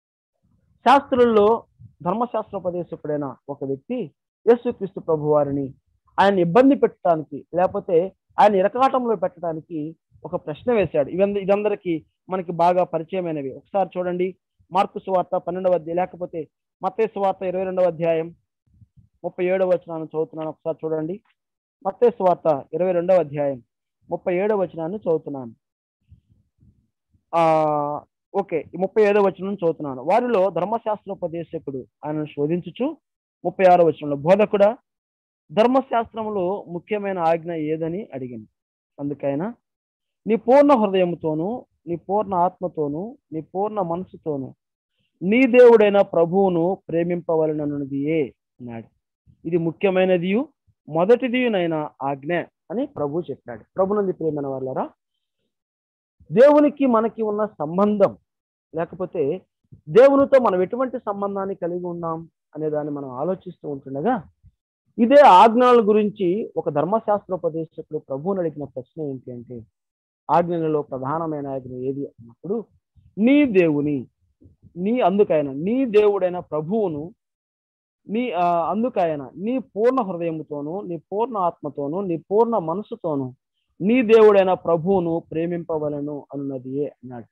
శాస్త్రుల్లో ధర్మశాస్త్రోపదేశకుడైన ఒక వ్యక్తి యేసుక్రీస్తు ప్రభువారిని ఆయన ఇబ్బంది పెట్టడానికి లేకపోతే ఆయన ఇరకాటంలో పెట్టడానికి ఒక ప్రశ్న వేశాడు ఇవంద ఇదందరికీ మనకి బాగా పరిచయమైనవి ఒకసారి చూడండి మార్కు సువార్త పన్నెండవ అధ్యాయం లేకపోతే మత్తే సువార్త ఇరవై రెండవ అధ్యాయం ముప్పై ఏడవ వచనాన్ని చదువుతున్నాను ఒకసారి చూడండి మత్తే సువార్త ఇరవై రెండవ అధ్యాయం ముప్పై ఏడవ వచనాన్ని చదువుతున్నాను ఆ ఓకే ఈ ముప్పై ఏడవ వచనం చదువుతున్నాను వారిలో ధర్మశాస్త్రోపదేశకుడు ఆయనను శోధించుచు ముప్పై ఆరో వచనంలో బోధకుడా ధర్మశాస్త్రములో ముఖ్యమైన ఆజ్ఞ ఏదని అడిగింది అందుకైనా నీ పూర్ణ హృదయముతోను నీ పూర్ణ ఆత్మతోను నీ పూర్ణ మనసుతోను నీ దేవుడైన ప్రభువును ప్రేమింపవలనన్నది ఏ అన్నాడు ఇది ముఖ్యమైనది మొదటిదినైన ఆజ్ఞ అని ప్రభు చెప్పాడు ప్రభునంది ప్రేమైన వాళ్ళరా దేవునికి మనకి ఉన్న సంబంధం లేకపోతే దేవునితో మనం ఎటువంటి సంబంధాన్ని కలిగి ఉన్నాం అనే దాన్ని మనం ఆలోచిస్తూ ఉంటుండగా ఇదే ఆజ్ఞల గురించి ఒక ధర్మశాస్త్రోపదేశకుడు ప్రభువుని అడిగిన ప్రశ్న ఏంటి అంటే ఆజ్ఞలలో ప్రధానమైన ఆజ్ఞ ఏది అన్నప్పుడు నీ దేవుని నీ అందుకైన నీ దేవుడైన ప్రభువును నీ ఆ, అందుకైన నీ పూర్ణ హృదయముతోను నీ పూర్ణ ఆత్మతోను నీ పూర్ణ మనసుతోను నీ దేవుడైన ప్రభువును ప్రేమింపవలను అన్నది అన్నాడు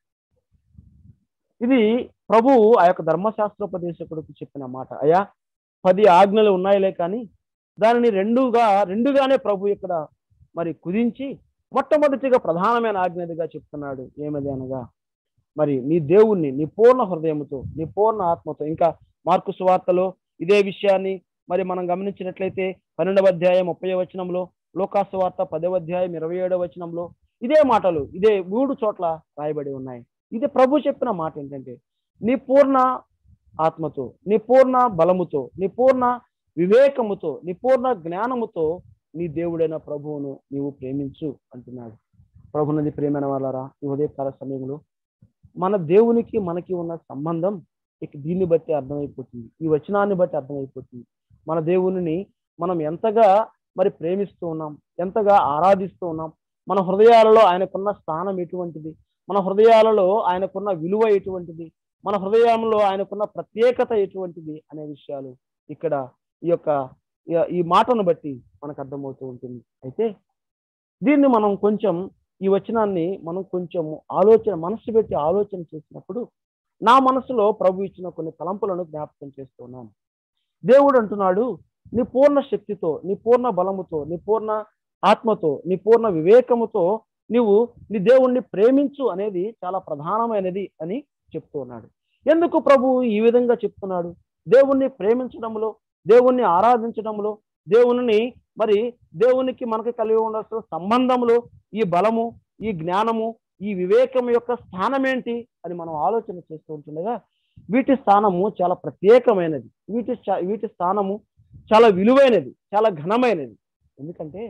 ఇది ప్రభువు ఆ యొక్క ధర్మశాస్త్రోపదేశకుడికి చెప్పిన మాట అయ్యా పది ఆజ్ఞలు ఉన్నాయిలే కానీ దానిని రెండుగా రెండుగానే ప్రభు ఇక్కడ మరి కుదించి మొట్టమొదటిగా ప్రధానమైన ఆజ్ఞదిగా చెప్తున్నాడు ఏమది అనగా మరి నీ దేవుణ్ణి నీ పూర్ణ హృదయముతో నీ పూర్ణ ఆత్మతో ఇంకా మార్కు సువార్తలో ఇదే విషయాన్ని మరి మనం గమనించినట్లయితే పన్నెండవ అధ్యాయం ముప్పై వచనంలో లోకాసు వార్త పదవ అధ్యాయం ఇరవై ఏడవ వచనంలో ఇదే మాటలు ఇదే మూడు చోట్ల రాయబడి ఉన్నాయి ఇది ప్రభు చెప్పిన మాట ఏంటంటే నీ పూర్ణ ఆత్మతో నీ పూర్ణ బలముతో నీ పూర్ణ వివేకముతో నీ పూర్ణ జ్ఞానముతో నీ దేవుడైన ప్రభువును నీవు ప్రేమించు అంటున్నాడు ప్రభునది ప్రేమైన వాళ్ళరా ఈ ఉదయకాల సమయంలో మన దేవునికి మనకి ఉన్న సంబంధం ఇక దీన్ని బట్టి అర్థమైపోతుంది ఈ వచనాన్ని బట్టి అర్థమైపోతుంది మన దేవునిని మనం ఎంతగా మరి ప్రేమిస్తూ ఉన్నాం ఎంతగా ఆరాధిస్తూ ఉన్నాం మన హృదయాలలో ఆయనకున్న స్థానం ఎటువంటిది మన హృదయాలలో ఆయనకున్న విలువ ఎటువంటిది మన హృదయంలో ఆయనకున్న ప్రత్యేకత ఎటువంటిది అనే విషయాలు ఇక్కడ ఈ యొక్క ఈ- ఈ మాటను బట్టి మనకు అర్థమవుతూ ఉంటుంది అయితే దీన్ని మనం కొంచెం ఈ వచనాన్ని మనం కొంచెం ఆలోచన మనసు పెట్టి ఆలోచన చేసినప్పుడు నా మనసులో ప్రభు ఇచ్చిన కొన్ని తలంపులను జ్ఞాపకం చేస్తున్నాను దేవుడు అంటున్నాడు నీ పూర్ణ శక్తితో నీ పూర్ణ బలముతో నీ పూర్ణ ఆత్మతో నీ పూర్ణ వివేకముతో నీవు నీ దేవుణ్ణి ప్రేమించు అనేది చాలా ప్రధానమైనది అని చెప్తూ ఉన్నాడు ఎందుకు ప్రభు ఈ విధంగా చెప్తున్నాడు దేవుణ్ణి ప్రేమించడంలో దేవుణ్ణి ఆరాధించడంలో దేవుని మరి దేవునికి మనకి కలిగి ఉండాల్సిన సంబంధంలో ఈ బలము ఈ జ్ఞానము ఈ వివేకం యొక్క స్థానం ఏంటి అని మనం ఆలోచన చేస్తూ ఉంటుండగా వీటి స్థానము చాలా ప్రత్యేకమైనది వీటి చ- వీటి స్థానము చాలా విలువైనది చాలా ఘనమైనది ఎందుకంటే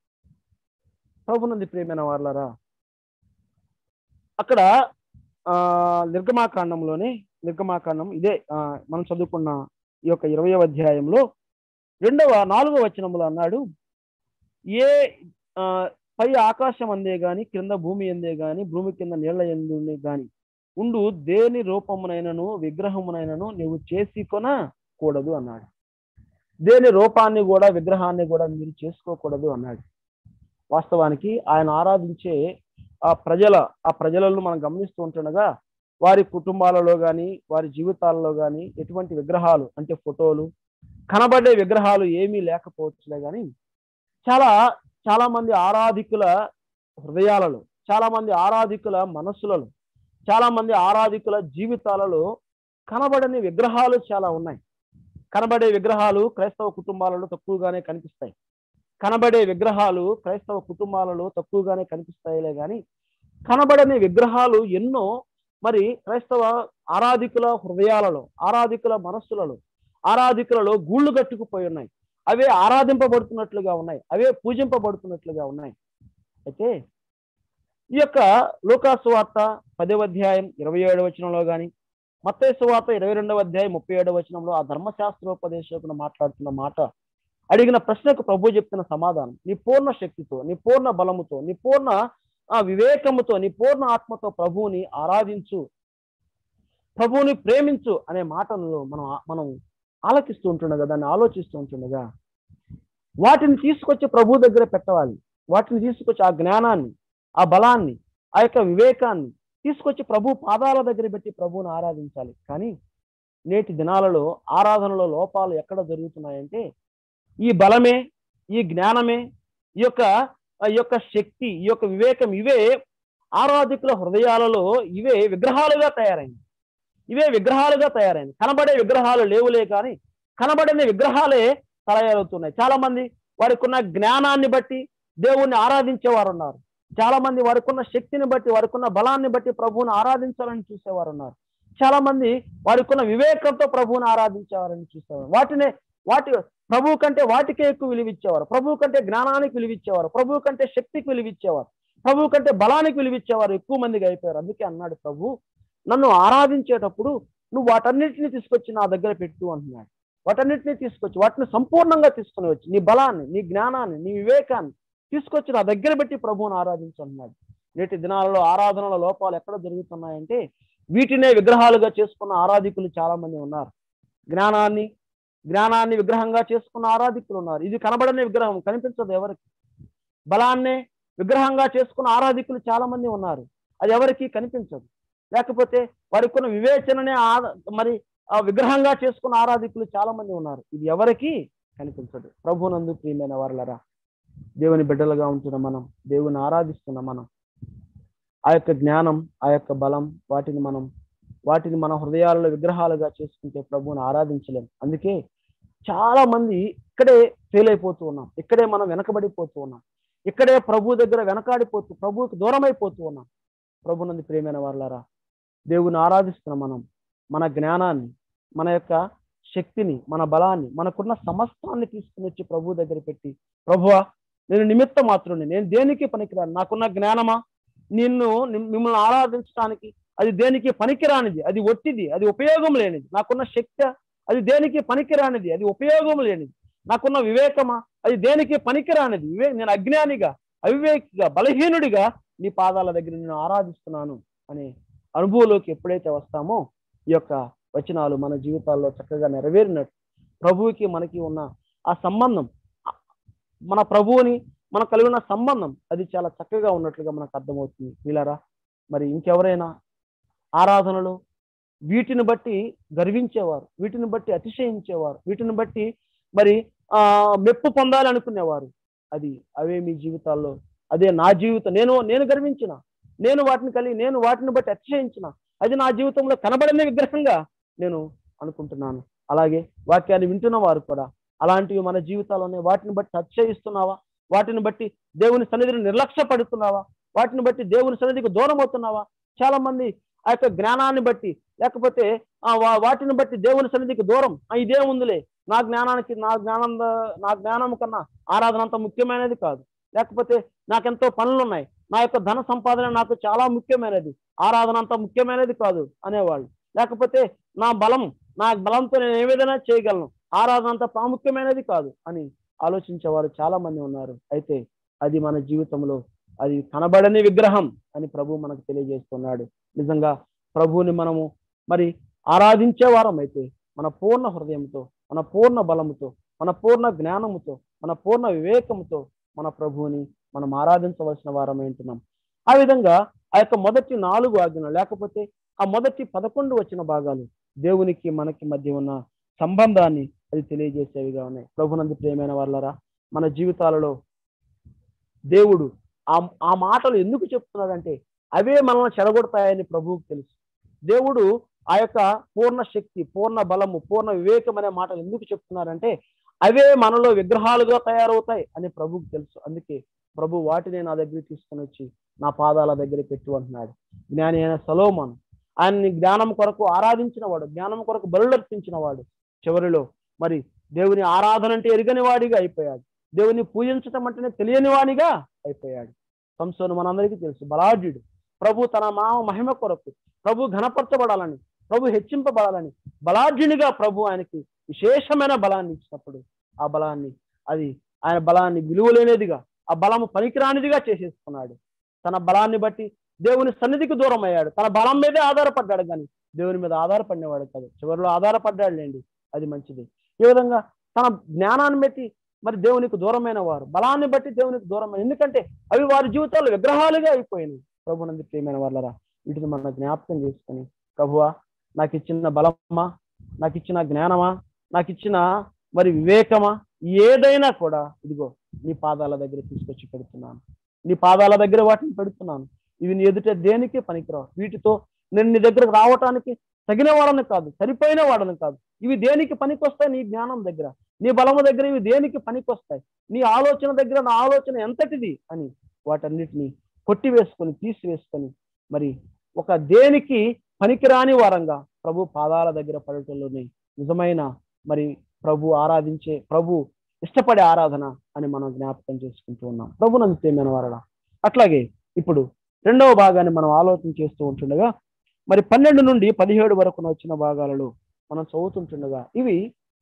ప్రభునంది ప్రేమైన వాళ్ళరా అక్కడ ఆ నిర్గమాకాండంలోనే నిర్గమాకాండం ఇదే ఆ, మనం చదువుకున్న ఈ యొక్క ఇరవయవ అధ్యాయంలో రెండవ నాలుగవ వచనములో అన్నాడు ఏ ఆ, పై ఆకాశం అందే గాని క్రింద భూమి ఎందే గాని భూమి కింద నీళ్ల ఎందు గాని ఉండు దేని రూపమునైనను విగ్రహమునైనను నీవు చేసి కూడదు అన్నాడు దేని రూపాన్ని కూడా విగ్రహాన్ని కూడా మీరు చేసుకోకూడదు అన్నాడు వాస్తవానికి ఆయన ఆరాధించే ఆ ప్రజల ఆ ప్రజలలో మనం గమనిస్తూ ఉంటుండగా వారి కుటుంబాలలో కానీ వారి జీవితాలలో కానీ ఎటువంటి విగ్రహాలు అంటే ఫోటోలు కనబడే విగ్రహాలు ఏమీ లేకపోవచ్చులే కానీ చాలా చాలా మంది ఆరాధికుల హృదయాలలో చాలా మంది ఆరాధికుల మనస్సులలో చాలా మంది ఆరాధికుల జీవితాలలో కనబడని విగ్రహాలు చాలా ఉన్నాయి కనబడే విగ్రహాలు క్రైస్తవ కుటుంబాలలో తక్కువగానే కనిపిస్తాయి కనబడే విగ్రహాలు క్రైస్తవ కుటుంబాలలో తక్కువగానే కనిపిస్తాయిలే కానీ కనబడని విగ్రహాలు ఎన్నో మరి క్రైస్తవ ఆరాధికుల హృదయాలలో ఆరాధికుల మనస్సులలో ఆరాధికులలో గూళ్ళు కట్టుకుపోయి ఉన్నాయి అవే ఆరాధింపబడుతున్నట్లుగా ఉన్నాయి అవే పూజింపబడుతున్నట్లుగా ఉన్నాయి అయితే ఈ యొక్క లోకాసు వార్త పదవ అధ్యాయం ఇరవై ఏడవ వచనంలో కానీ మత్తయి వార్త ఇరవై రెండవ అధ్యాయం ముప్పై ఏడవ వచనంలో ఆ ధర్మశాస్త్రోపదేశకుడు మాట్లాడుతున్న మాట అడిగిన ప్రశ్నకు ప్రభు చెప్తున్న సమాధానం నీ పూర్ణ శక్తితో నీ పూర్ణ బలముతో నీ పూర్ణ ఆ వివేకముతో నీ పూర్ణ ఆత్మతో ప్రభువుని ఆరాధించు ప్రభువుని ప్రేమించు అనే మాటలను మనం మనం ఆలకిస్తూ ఉంటుండగా దాన్ని ఆలోచిస్తూ ఉంటుండగా వాటిని తీసుకొచ్చి ప్రభు దగ్గర పెట్టవాలి వాటిని తీసుకొచ్చి ఆ జ్ఞానాన్ని ఆ బలాన్ని ఆ యొక్క వివేకాన్ని తీసుకొచ్చి ప్రభు పాదాల దగ్గర పెట్టి ప్రభువుని ఆరాధించాలి కానీ నేటి దినాలలో ఆరాధనలో లోపాలు ఎక్కడ జరుగుతున్నాయంటే ఈ బలమే ఈ జ్ఞానమే ఈ యొక్క ఈ యొక్క శక్తి ఈ యొక్క వివేకం ఇవే ఆరాధికుల హృదయాలలో ఇవే విగ్రహాలుగా తయారైంది ఇవే విగ్రహాలుగా తయారైంది కనబడే విగ్రహాలు లేవులే కానీ కనబడని విగ్రహాలే తయారవుతున్నాయి చాలా మంది వారికి ఉన్న జ్ఞానాన్ని బట్టి దేవుణ్ణి ఆరాధించేవారు ఉన్నారు చాలా మంది వారికి ఉన్న శక్తిని బట్టి వారికి ఉన్న బలాన్ని బట్టి ప్రభువుని ఆరాధించాలని చూసేవారు ఉన్నారు చాలా మంది వారికి ఉన్న వివేకంతో ప్రభువుని ఆరాధించేవారని చూసేవారు వాటినే వాటి ప్రభువు కంటే వాటికే ఎక్కువ విలువిచ్చేవారు ప్రభువు కంటే జ్ఞానానికి విలువిచ్చేవారు ప్రభువు కంటే శక్తికి విలువిచ్చేవారు ప్రభువు కంటే బలానికి విలువిచ్చేవారు ఎక్కువ మందిగా అయిపోయారు అందుకే అన్నాడు ప్రభు నన్ను ఆరాధించేటప్పుడు నువ్వు వాటన్నిటిని తీసుకొచ్చి నా దగ్గర పెట్టు అంటున్నాడు వాటన్నిటిని తీసుకొచ్చి వాటిని సంపూర్ణంగా తీసుకుని వచ్చి నీ బలాన్ని నీ జ్ఞానాన్ని నీ వివేకాన్ని తీసుకొచ్చి నా దగ్గర పెట్టి ప్రభువుని ఆరాధించు అంటున్నాడు నేటి దినాలలో ఆరాధనల లోపాలు ఎక్కడ జరుగుతున్నాయంటే వీటినే విగ్రహాలుగా చేసుకున్న ఆరాధికులు చాలా మంది ఉన్నారు జ్ఞానాన్ని జ్ఞానాన్ని విగ్రహంగా చేసుకున్న ఆరాధికులు ఉన్నారు ఇది కనబడని విగ్రహం కనిపించదు ఎవరికి బలాన్నే విగ్రహంగా చేసుకున్న ఆరాధికులు చాలా మంది ఉన్నారు అది ఎవరికి కనిపించదు లేకపోతే వారికి ఉన్న వివేచననే ఆ- మరి ఆ విగ్రహంగా చేసుకున్న ఆరాధికులు చాలా మంది ఉన్నారు ఇది ఎవరికి కనిపించదు ప్రభునందు ప్రియమైన వారులరా దేవుని బిడ్డలుగా ఉంటున్న మనం దేవుని ఆరాధిస్తున్న మనం ఆ యొక్క జ్ఞానం ఆ యొక్క బలం వాటిని మనం వాటిని మన హృదయాలలో విగ్రహాలుగా చేసుకుంటే ప్రభువుని ఆరాధించలేం అందుకే చాలా మంది ఇక్కడే ఫెయిల్ అయిపోతూ ఉన్నాం ఇక్కడే మనం వెనకబడిపోతూ ఉన్నాం ఇక్కడే ప్రభు దగ్గర వెనకాడిపోతూ ప్రభువుకి దూరం అయిపోతూ ఉన్నాం ప్రభునంది ప్రియమైన వాళ్ళారా దేవుని ఆరాధిస్తున్న మనం మన జ్ఞానాన్ని మన యొక్క శక్తిని మన బలాన్ని మనకున్న సమస్తాన్ని తీసుకుని వచ్చి ప్రభు దగ్గర పెట్టి ప్రభువా నేను నిమిత్త మాత్రుని నేను దేనికి పనికిరాను నాకున్న జ్ఞానమా నిన్ను ని- మిమ్మల్ని ఆరాధించడానికి అది దేనికి పనికిరానిది అది ఒట్టిది అది ఉపయోగం లేనిది నాకున్న శక్తి అది దేనికి పనికిరానిది అది ఉపయోగం లేనిది నాకున్న వివేకమా అది దేనికి పనికిరానిది వివే నేను అజ్ఞానిగా అవివేకిగా బలహీనుడిగా నీ పాదాల దగ్గర నేను ఆరాధిస్తున్నాను అనే అనుభవంలోకి ఎప్పుడైతే వస్తామో ఈ యొక్క వచనాలు మన జీవితాల్లో చక్కగా నెరవేరినట్టు ప్రభువుకి మనకి ఉన్న ఆ సంబంధం మన ప్రభువుని మనకు కలిగి ఉన్న సంబంధం అది చాలా చక్కగా ఉన్నట్లుగా మనకు అర్థమవుతుంది వీళ్ళారా మరి ఇంకెవరైనా ఆరాధనలు వీటిని బట్టి గర్వించేవారు వీటిని బట్టి అతిశయించేవారు వీటిని బట్టి మరి ఆ మెప్పు పొందాలనుకునేవారు అది అవే మీ జీవితాల్లో అదే నా జీవితం నేను నేను గర్వించిన నేను వాటిని కలిగి నేను వాటిని బట్టి అతిశయించిన అది నా జీవితంలో కనబడని విగ్రహంగా నేను అనుకుంటున్నాను అలాగే వాక్యాన్ని వింటున్న వారు కూడా అలాంటివి మన జీవితాల్లోనే వాటిని బట్టి అతిశయిస్తున్నావా వాటిని బట్టి దేవుని సన్నిధిని నిర్లక్ష్యపడుతున్నావా వాటిని బట్టి దేవుని సన్నిధికి దూరం అవుతున్నావా చాలా మంది ఆ యొక్క జ్ఞానాన్ని బట్టి లేకపోతే ఆ వా- వాటిని బట్టి దేవుని సన్నిధికి దూరం ఆ ఇదే ఉందిలే నా జ్ఞానానికి నా జ్ఞానం నా జ్ఞానం కన్నా ఆరాధన అంత ముఖ్యమైనది కాదు లేకపోతే నాకెంతో పనులు ఉన్నాయి నా యొక్క ధన సంపాదన నాకు చాలా ముఖ్యమైనది ఆరాధన అంత ముఖ్యమైనది కాదు అనేవాళ్ళు లేకపోతే నా బలం నా బలంతో నేను ఏ విధంగా చేయగలను ఆరాధన అంత ప్రాముఖ్యమైనది కాదు అని ఆలోచించేవారు చాలా మంది ఉన్నారు అయితే అది మన జీవితంలో అది కనబడని విగ్రహం అని ప్రభు మనకు తెలియజేస్తున్నాడు నిజంగా ప్రభువుని మనము మరి ఆరాధించే వారం అయితే మన పూర్ణ హృదయంతో మన పూర్ణ బలముతో మన పూర్ణ జ్ఞానముతో మన పూర్ణ వివేకముతో మన ప్రభువుని మనం ఆరాధించవలసిన వారం ఉంటున్నాం ఆ విధంగా ఆ యొక్క మొదటి నాలుగు ఆజ్ఞలు లేకపోతే ఆ మొదటి పదకొండు వచ్చిన భాగాలు దేవునికి మనకి మధ్య ఉన్న సంబంధాన్ని అది తెలియజేసేవిగా ఉన్నాయి ప్రభునందు ప్రియమైన వాళ్ళరా మన జీవితాలలో దేవుడు ఆ ఆ మాటలు ఎందుకు చెప్తున్నాడంటే అవే మనల్ని చెడగొడతాయని ప్రభువుకు తెలుసు దేవుడు ఆ యొక్క పూర్ణ శక్తి పూర్ణ బలము పూర్ణ వివేకం అనే మాటలు ఎందుకు చెప్తున్నారంటే అవే మనలో విగ్రహాలుగా తయారవుతాయి అని ప్రభువుకు తెలుసు అందుకే ప్రభు వాటిని నా దగ్గరికి తీసుకొని వచ్చి నా పాదాల దగ్గర పెట్టు అంటున్నాడు జ్ఞాని అయిన సలోమాన్ ఆయన్ని జ్ఞానం కొరకు ఆరాధించిన వాడు జ్ఞానం కొరకు బలులర్పించిన వాడు చివరిలో మరి దేవుని ఆరాధన అంటే ఎరుగని వాడిగా అయిపోయాడు దేవుని పూజించటం అంటేనే తెలియని వాడిగా అయిపోయాడు సంసోను మనందరికీ తెలుసు బలాఢ్యుడు ప్రభు తన మామ మహిమ కొరకు ప్రభు ఘనపరచబడాలని ప్రభు హెచ్చింపబడాలని బలాఢ్యునిగా ప్రభు ఆయనకి విశేషమైన బలాన్ని ఇచ్చినప్పుడు ఆ బలాన్ని అది ఆయన బలాన్ని విలువలేనిదిగా ఆ బలము పనికిరానిదిగా చేసేసుకున్నాడు తన బలాన్ని బట్టి దేవుని సన్నిధికి దూరం అయ్యాడు తన బలం మీదే ఆధారపడ్డాడు కానీ దేవుని మీద ఆధారపడినవాడు కాదు చివరిలో ఆధారపడ్డాడు లేండి అది మంచిది ఈ విధంగా తన జ్ఞానాన్ని బట్టి మరి దేవునికి దూరమైన వారు బలాన్ని బట్టి దేవునికి దూరమైన ఎందుకంటే అవి వారి జీవితాల్లో విగ్రహాలుగా అయిపోయినాయి ప్రభునంది ప్రియమైన వాళ్ళరా వీటిని మనం జ్ఞాపకం చేసుకొని ప్రభువా నాకు ఇచ్చిన బలమా నాకు ఇచ్చిన జ్ఞానమా నాకు ఇచ్చిన మరి వివేకమా ఏదైనా కూడా ఇదిగో నీ పాదాల దగ్గర తీసుకొచ్చి పెడుతున్నాను నీ పాదాల దగ్గర వాటిని పెడుతున్నాను ఇవి నీ ఎదుట దేనికి పనికిరావు వీటితో నేను నీ దగ్గరకు రావటానికి తగిన వాడని కాదు సరిపోయిన వాడని కాదు ఇవి దేనికి పనికొస్తాయి నీ జ్ఞానం దగ్గర నీ బలము దగ్గర ఇవి దేనికి పనికొస్తాయి నీ ఆలోచన దగ్గర నా ఆలోచన ఎంతటిది అని వాటన్నిటిని కొట్టివేసుకొని తీసివేసుకొని మరి ఒక దేనికి పనికిరాని వారంగా ప్రభు పాదాల దగ్గర పడటంలోనే నిజమైన మరి ప్రభు ఆరాధించే ప్రభు ఇష్టపడే ఆరాధన అని మనం జ్ఞాపకం చేసుకుంటూ ఉన్నాం ప్రభు నందితేమైన వారడా అట్లాగే ఇప్పుడు రెండవ భాగాన్ని మనం ఆలోచన చేస్తూ ఉంటుండగా మరి పన్నెండు నుండి పదిహేడు వరకు వచ్చిన భాగాలలో మనం చదువుతుంటుండగా ఇవి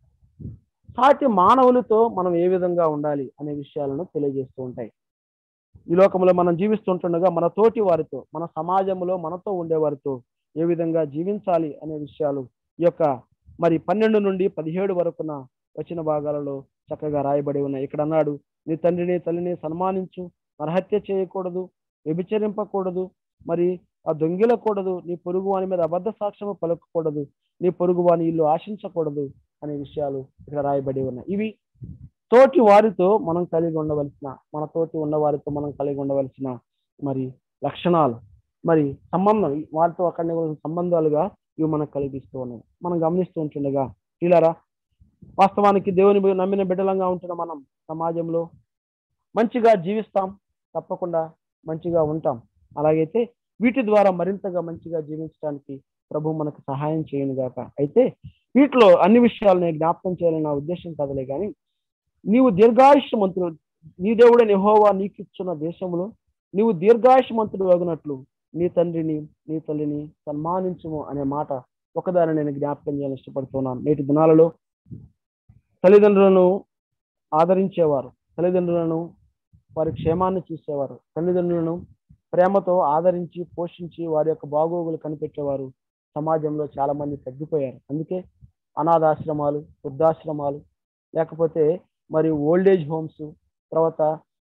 సాటి మానవులతో మనం ఏ విధంగా ఉండాలి అనే విషయాలను తెలియజేస్తూ ఉంటాయి ఈ లోకంలో మనం జీవిస్తుంటుండగా మన తోటి వారితో మన సమాజంలో మనతో ఉండేవారితో ఏ విధంగా జీవించాలి అనే విషయాలు ఈ యొక్క మరి పన్నెండు నుండి పదిహేడు వరకున వచ్చిన భాగాలలో చక్కగా రాయబడి ఉన్నాయి ఇక్కడ అన్నాడు నీ తండ్రిని తల్లిని సన్మానించు నరహత్య చేయకూడదు వ్యభిచరింపకూడదు మరి ఆ దొంగిలకూడదు నీ పొరుగు వాని మీద అబద్ధ సాక్ష్యము పలకకూడదు నీ పొరుగు వాని ఇల్లు ఆశించకూడదు అనే విషయాలు ఇక్కడ రాయబడి ఉన్నాయి ఇవి తోటి వారితో మనం కలిగి ఉండవలసిన మన తోటి ఉన్న వారితో మనం కలిగి ఉండవలసిన మరి లక్షణాలు మరి సంబంధం వారితో అక్కడ సంబంధాలుగా ఇవి మనకు కలిగిస్తూ ఉన్నాయి మనం గమనిస్తూ ఉంటుండగా ఇలారా వాస్తవానికి దేవుని మీద నమ్మిన బిడ్డలంగా ఉంటున్న మనం సమాజంలో మంచిగా జీవిస్తాం తప్పకుండా మంచిగా ఉంటాం అలాగైతే వీటి ద్వారా మరింతగా మంచిగా జీవించడానికి ప్రభు మనకు సహాయం చేయను గాక అయితే వీటిలో అన్ని విషయాలు నేను జ్ఞాపకం చేయాలని నా ఉద్దేశం కాదులే కానీ నీవు దీర్ఘాయుష్మంతుడు నీ దేవుడే నిహోవా నీకిచ్చున్న దేశంలో నీవు దీర్ఘాయుష్మంతుడు అగినట్లు నీ తండ్రిని నీ తల్లిని సన్మానించుము అనే మాట ఒకదాని నేను జ్ఞాపకం చేయాలని ఇష్టపడుతున్నాను నేటి దినాలలో తల్లిదండ్రులను ఆదరించేవారు తల్లిదండ్రులను వారి క్షేమాన్ని చూసేవారు తల్లిదండ్రులను ప్రేమతో ఆదరించి పోషించి వారి యొక్క బాగోగులు కనిపెట్టేవారు సమాజంలో చాలా మంది తగ్గిపోయారు అందుకే అనాథాశ్రమాలు వృద్ధాశ్రమాలు లేకపోతే మరి ఓల్డేజ్ హోమ్స్ తర్వాత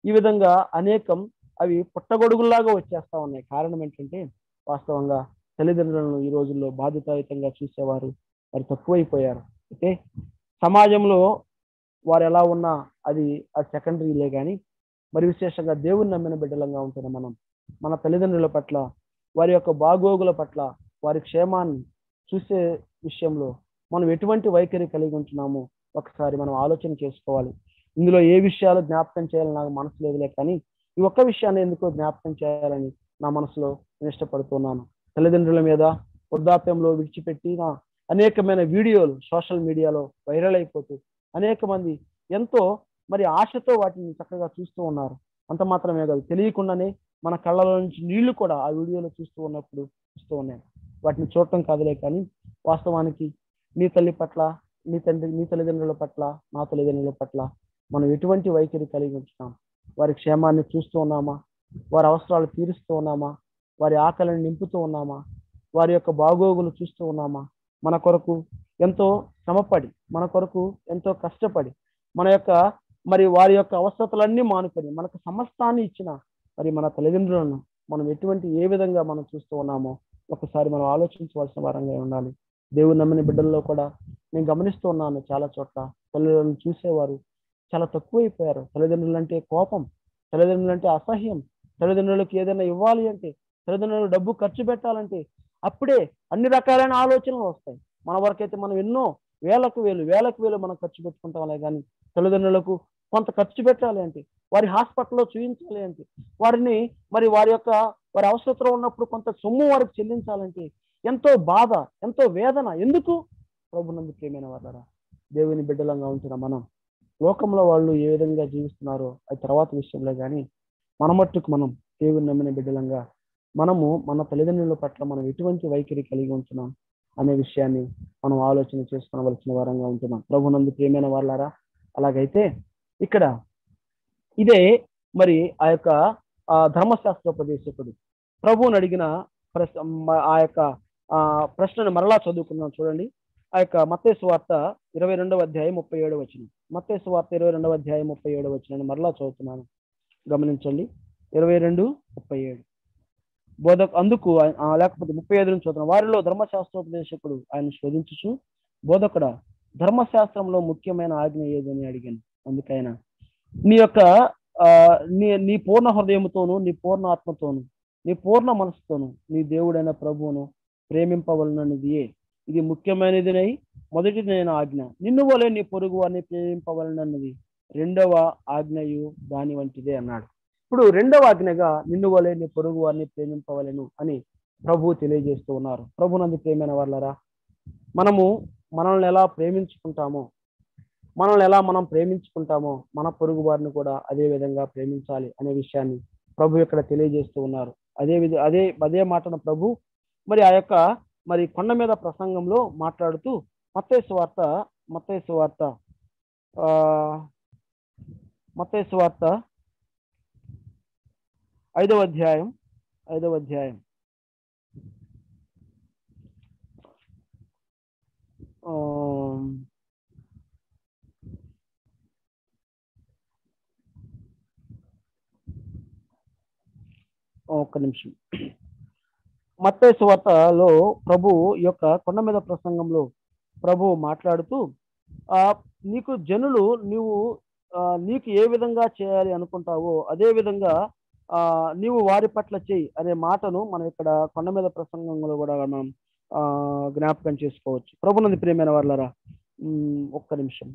ఈ విధంగా అనేకం అవి పుట్టగొడుగుల్లాగా వచ్చేస్తా ఉన్నాయి కారణం ఏంటంటే వాస్తవంగా తల్లిదండ్రులను ఈ రోజుల్లో బాధ్యతాయుతంగా చూసేవారు వారు తక్కువైపోయారు అయితే సమాజంలో వారు ఎలా ఉన్నా అది అది సెకండరీలే కానీ మరి విశేషంగా దేవుని నమ్మిన బిడ్డలంగా ఉంటున్న మనం మన తల్లిదండ్రుల పట్ల వారి యొక్క బాగోగుల పట్ల వారి క్షేమాన్ని చూసే విషయంలో మనం ఎటువంటి వైఖరి కలిగి ఉంటున్నామో ఒకసారి మనం ఆలోచన చేసుకోవాలి ఇందులో ఏ విషయాలు జ్ఞాపకం చేయాలని నాకు మనసు లేదులే కానీ ఈ ఒక్క విషయాన్ని ఎందుకో జ్ఞాపకం చేయాలని నా మనసులో నేను ఇష్టపడుతున్నాను తల్లిదండ్రుల మీద వృద్ధాప్యంలో విడిచిపెట్టిన అనేకమైన వీడియోలు సోషల్ మీడియాలో వైరల్ అయిపోతూ అనేక మంది ఎంతో మరి ఆశతో వాటిని చక్కగా చూస్తూ ఉన్నారు అంత మాత్రమే కాదు తెలియకుండానే మన కళ్ళలో నుంచి నీళ్లు కూడా ఆ వీడియోలో చూస్తూ ఉన్నప్పుడు చూస్తూ ఉన్నాయి వాటిని చూడటం కాదులే కానీ వాస్తవానికి నీ తల్లి పట్ల నీ తండ్రి నీ తల్లిదండ్రుల పట్ల నా తల్లిదండ్రుల పట్ల మనం ఎటువంటి వైఖరి కలిగి ఉంటున్నాం వారి క్షేమాన్ని చూస్తూ ఉన్నామా వారి అవసరాలు తీరుస్తూ ఉన్నామా వారి ఆకలిని నింపుతూ ఉన్నామా వారి యొక్క బాగోగులు చూస్తూ ఉన్నామా మన కొరకు ఎంతో శ్రమపడి మన కొరకు ఎంతో కష్టపడి మన యొక్క మరి వారి యొక్క అవసరతలన్నీ మానుకొని మనకు సమస్తాన్ని ఇచ్చిన మరి మన తల్లిదండ్రులను మనం ఎటువంటి ఏ విధంగా మనం చూస్తూ ఉన్నామో ఒకసారి మనం ఆలోచించవలసిన వారంగా ఉండాలి దేవుని నమ్మిన బిడ్డల్లో కూడా నేను గమనిస్తూ ఉన్నాను చాలా చోట్ల తల్లిదండ్రులను చూసేవారు చాలా తక్కువైపోయారు తల్లిదండ్రులు అంటే కోపం తల్లిదండ్రులు అంటే అసహ్యం తల్లిదండ్రులకు ఏదైనా ఇవ్వాలి అంటే తల్లిదండ్రులకు డబ్బు ఖర్చు పెట్టాలంటే అప్పుడే అన్ని రకాలైన ఆలోచనలు వస్తాయి మన వరకైతే మనం ఎన్నో వేలకు వేలు వేలకు వేలు మనం ఖర్చు పెట్టుకుంటాంలే కానీ తల్లిదండ్రులకు కొంత ఖర్చు పెట్టాలి అంటే వారి హాస్పిటల్లో చూపించాలి అంటే వారిని మరి వారి యొక్క వారి అవసరతలో ఉన్నప్పుడు కొంత సొమ్ము వారికి చెల్లించాలంటే ఎంతో బాధ ఎంతో వేదన ఎందుకు ప్రభునందు ప్రేమైన వారా దేవుని బిడ్డలంగా ఉంటున్న మనం లోకంలో వాళ్ళు ఏ విధంగా జీవిస్తున్నారో అది తర్వాత విషయంలో కానీ మన మట్టుకు మనం దేవుని నమ్మిన బిడ్డలంగా మనము మన తల్లిదండ్రుల పట్ల మనం ఎటువంటి వైఖరి కలిగి ఉంటున్నాం అనే విషయాన్ని మనం ఆలోచన చేసుకోవలసిన వారంగా ఉంటున్నాం ప్రభునందు ప్రియమైన వాళ్ళారా అలాగైతే ఇక్కడ ఇదే మరి ఆ యొక్క ఆ ధర్మశాస్త్రోపదేశకుడు ప్రభువుని అడిగిన ప్రశ్న మ- ఆ యొక్క ఆ ప్రశ్నను మరలా చదువుకుందాం చూడండి ఆ యొక్క మత్తేసు వార్త ఇరవై రెండవ అధ్యాయం ముప్పై ఏడవ వచ్చిన మత్తేసు వార్త ఇరవై రెండవ అధ్యాయం ముప్పై ఏడవ వచ్చిన మరలా చదువుతున్నాను గమనించండి ఇరవై రెండు ముప్పై ఏడు బోధ అందుకు ఆయన- ఆ, లేకపోతే ముప్పై ఐదు నుంచి చదువుతున్నాం వారిలో ధర్మశాస్త్రోపదేశకుడు ఆయన శోధించుచు బోధకుడ ధర్మశాస్త్రంలో ముఖ్యమైన ఆజ్ఞ ఏదని అడిగాను అందుకైనా నీ యొక్క ఆ, నీ నీ పూర్ణ హృదయముతోను నీ పూర్ణ ఆత్మతోను నీ పూర్ణ మనసుతోను నీ దేవుడైన ప్రభువును ప్రేమింపవలననిదియే ఇది ముఖ్యమైనదినై మొదటిదైన ఆజ్ఞ నిన్ను వలె నీ పొరుగు వారిని ప్రేమింపవలనన్నది రెండవ ఆజ్ఞయు దాని వంటిదే అన్నాడు ఇప్పుడు రెండవ ఆజ్ఞగా నిన్ను వలె నీ పొరుగు వారిని ప్రేమింపవలెను అని ప్రభు తెలియజేస్తూ ఉన్నారు ప్రభునందు ప్రేమైన వాళ్ళరా మనము మనల్ని ఎలా ప్రేమించుకుంటామో మనల్ని ఎలా మనం ప్రేమించుకుంటామో మన పొరుగు వారిని కూడా అదే విధంగా ప్రేమించాలి అనే విషయాన్ని ప్రభు ఇక్కడ తెలియజేస్తూ ఉన్నారు అదే విధ అదే అదే మాటను ప్రభు మరి ఆ యొక్క మరి కొండ మీద ప్రసంగంలో మాట్లాడుతూ మత్తేసు వార్త మత్తేసు వార్త ఆ మత్తేసు వార్త ఐదవ అధ్యాయం ఐదవ అధ్యాయం ఆ, ఒక్క నిమిషం మత్తయి వార్తలో ప్రభు ఈ యొక్క కొండ మీద ప్రసంగంలో ప్రభు మాట్లాడుతూ ఆ నీకు జనులు నీవు ఆ, నీకు ఏ విధంగా చేయాలి అనుకుంటావో అదే విధంగా ఆ నీవు వారి పట్ల చేయి అనే మాటను మనం ఇక్కడ కొండ మీద ప్రసంగంలో కూడా మనం ఆ జ్ఞాపకం చేసుకోవచ్చు ప్రభునంది ప్రియమైన వాళ్ళరా ఉమ్, ఒక్క నిమిషం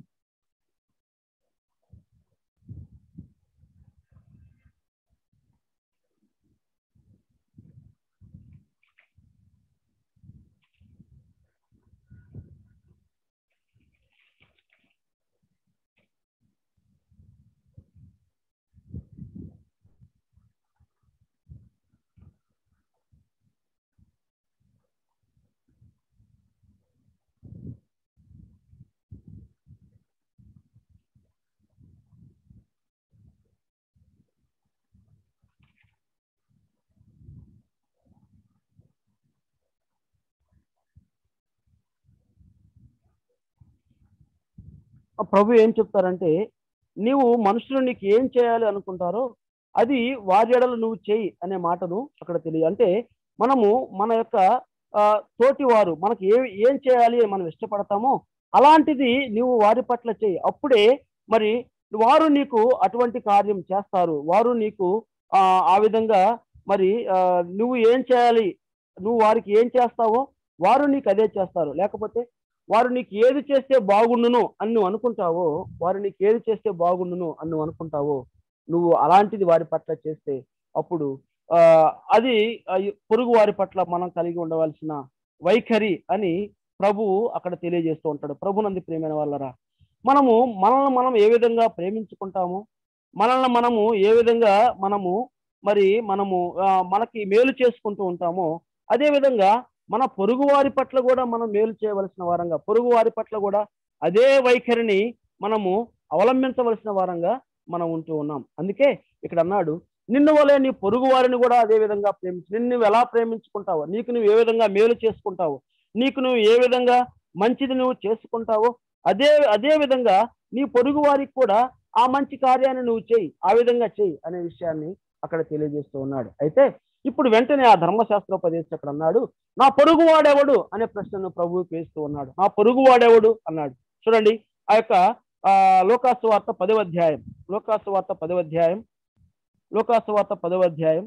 ఆ ప్రభు ఏం చెప్తారంటే నీవు మనుషులు నీకు ఏం చేయాలి అనుకుంటారో అది వారి ఎడలు నువ్వు చేయి అనే మాటను అక్కడ తెలియ అంటే మనము మన యొక్క ఆ, తోటి వారు మనకి ఏ ఏం చేయాలి అని మనం ఇష్టపడతామో అలాంటిది నువ్వు వారి పట్ల చేయి అప్పుడే మరి వారు నీకు అటువంటి కార్యం చేస్తారు వారు నీకు ఆ ఆ విధంగా మరి ఆ, నువ్వు ఏం చేయాలి నువ్వు వారికి ఏం చేస్తావో వారు నీకు అదే చేస్తారు లేకపోతే వారు నీకు ఏది చేస్తే బాగుండును అని నువ్వు అనుకుంటావో వారు నీకు ఏది చేస్తే బాగుండును అని నువ్వు అనుకుంటావో నువ్వు అలాంటిది వారి పట్ల చేస్తే అప్పుడు ఆ అది ఆ, పొరుగు వారి పట్ల మనం కలిగి ఉండవలసిన వైఖరి అని ప్రభువు అక్కడ తెలియజేస్తూ ఉంటాడు ప్రభునంది ప్రేమైన వాళ్ళరా మనము మనల్ని మనం ఏ విధంగా ప్రేమించుకుంటామో మనల్ని మనము ఏ విధంగా మనము మరి మనము ఆ, మనకి మేలు చేసుకుంటూ ఉంటామో అదే విధంగా మన పొరుగు వారి పట్ల కూడా మనం మేలు చేయవలసిన వారంగా పొరుగు వారి పట్ల కూడా అదే వైఖరిని మనము అవలంబించవలసిన వారంగా మనం ఉంటూ ఉన్నాం అందుకే ఇక్కడ అన్నాడు నిన్ను వలే నీ పొరుగు వారిని కూడా అదే విధంగా ప్రేమించు నిన్ను నువ్వు ఎలా ప్రేమించుకుంటావో నీకు నువ్వు ఏ విధంగా మేలు చేసుకుంటావో నీకు నువ్వు ఏ విధంగా మంచిది నువ్వు చేసుకుంటావో అదే అదే విధంగా నీ పొరుగు వారికి కూడా ఆ మంచి కార్యాన్ని నువ్వు చేయి ఆ విధంగా చేయి అనే విషయాన్ని అక్కడ తెలియజేస్తూ ఉన్నాడు అయితే ఇప్పుడు వెంటనే ఆ ధర్మశాస్త్రోపదేశం అక్కడ అన్నాడు నా పొరుగు వాడెవడు అనే ప్రశ్నను ప్రభువుకి వేస్తూ ఉన్నాడు నా పొరుగు వాడెవడు అన్నాడు చూడండి ఆ యొక్క ఆ లోకాసు వార్త పదవ అధ్యాయం లోకాసు వార్త పదవ అధ్యాయం లోకాసు వార్త పదవ అధ్యాయం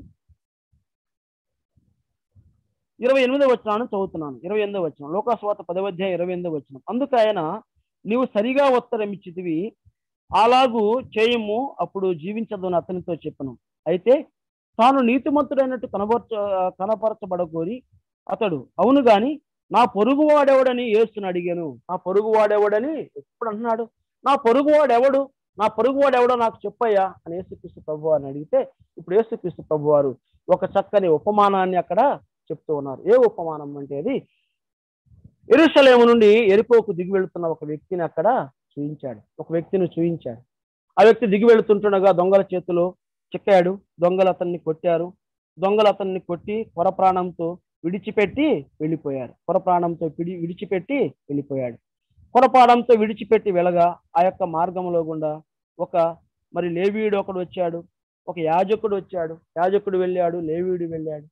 ఇరవై ఎనిమిదో వచ్చినాను చదువుతున్నాను ఇరవై ఎనిమిదో వచ్చిన లోకాసు వార్త పదవ అధ్యాయం ఇరవై ఎనిమిదో వచ్చిన అందుకు ఆయన నీవు సరిగా ఉత్తరం ఇచ్చితివి అలాగూ చేయము అప్పుడు జీవించదు అని అతనితో చెప్పను అయితే తాను నీతిమంతుడైనట్టు కనబరచ కనపరచబడకోరి అతడు అవును గాని నా పొరుగు వాడెవడని యేసుని అడిగాను నా పొరుగు వాడెవడని ఎప్పుడు అంటున్నాడు నా పొరుగు వాడెవడు నా పొరుగు వాడెవడో నాకు చెప్పయ్యా అని యేసుక్రీస్తు ప్రభు అని అడిగితే ఇప్పుడు యేసుక్రీస్తు ప్రభు వారు ఒక చక్కని ఉపమానాన్ని అక్కడ చెప్తూ ఉన్నారు ఏ ఉపమానం అంటే అది ఎరుసలేము నుండి ఎరుకోకు దిగి వెళుతున్న ఒక వ్యక్తిని అక్కడ చూయించాడు ఒక వ్యక్తిని చూయించాడు ఆ వ్యక్తి దిగి వెళుతుంటుండగా దొంగల చేతిలో చిక్కాడు దొంగలు అతన్ని కొట్టారు దొంగలు అతన్ని కొట్టి కొర ప్రాణంతో విడిచిపెట్టి వెళ్ళిపోయారు కొర ప్రాణంతో విడి విడిచిపెట్టి వెళ్ళిపోయాడు కొర ప్రాణంతో విడిచిపెట్టి వెళ్ళగా ఆ యొక్క మార్గంలో గుండా ఒక మరి లేవీయుడు ఒకడు వచ్చాడు ఒక యాజకుడు వచ్చాడు యాజకుడు వెళ్ళాడు లేవీయుడు వెళ్ళాడు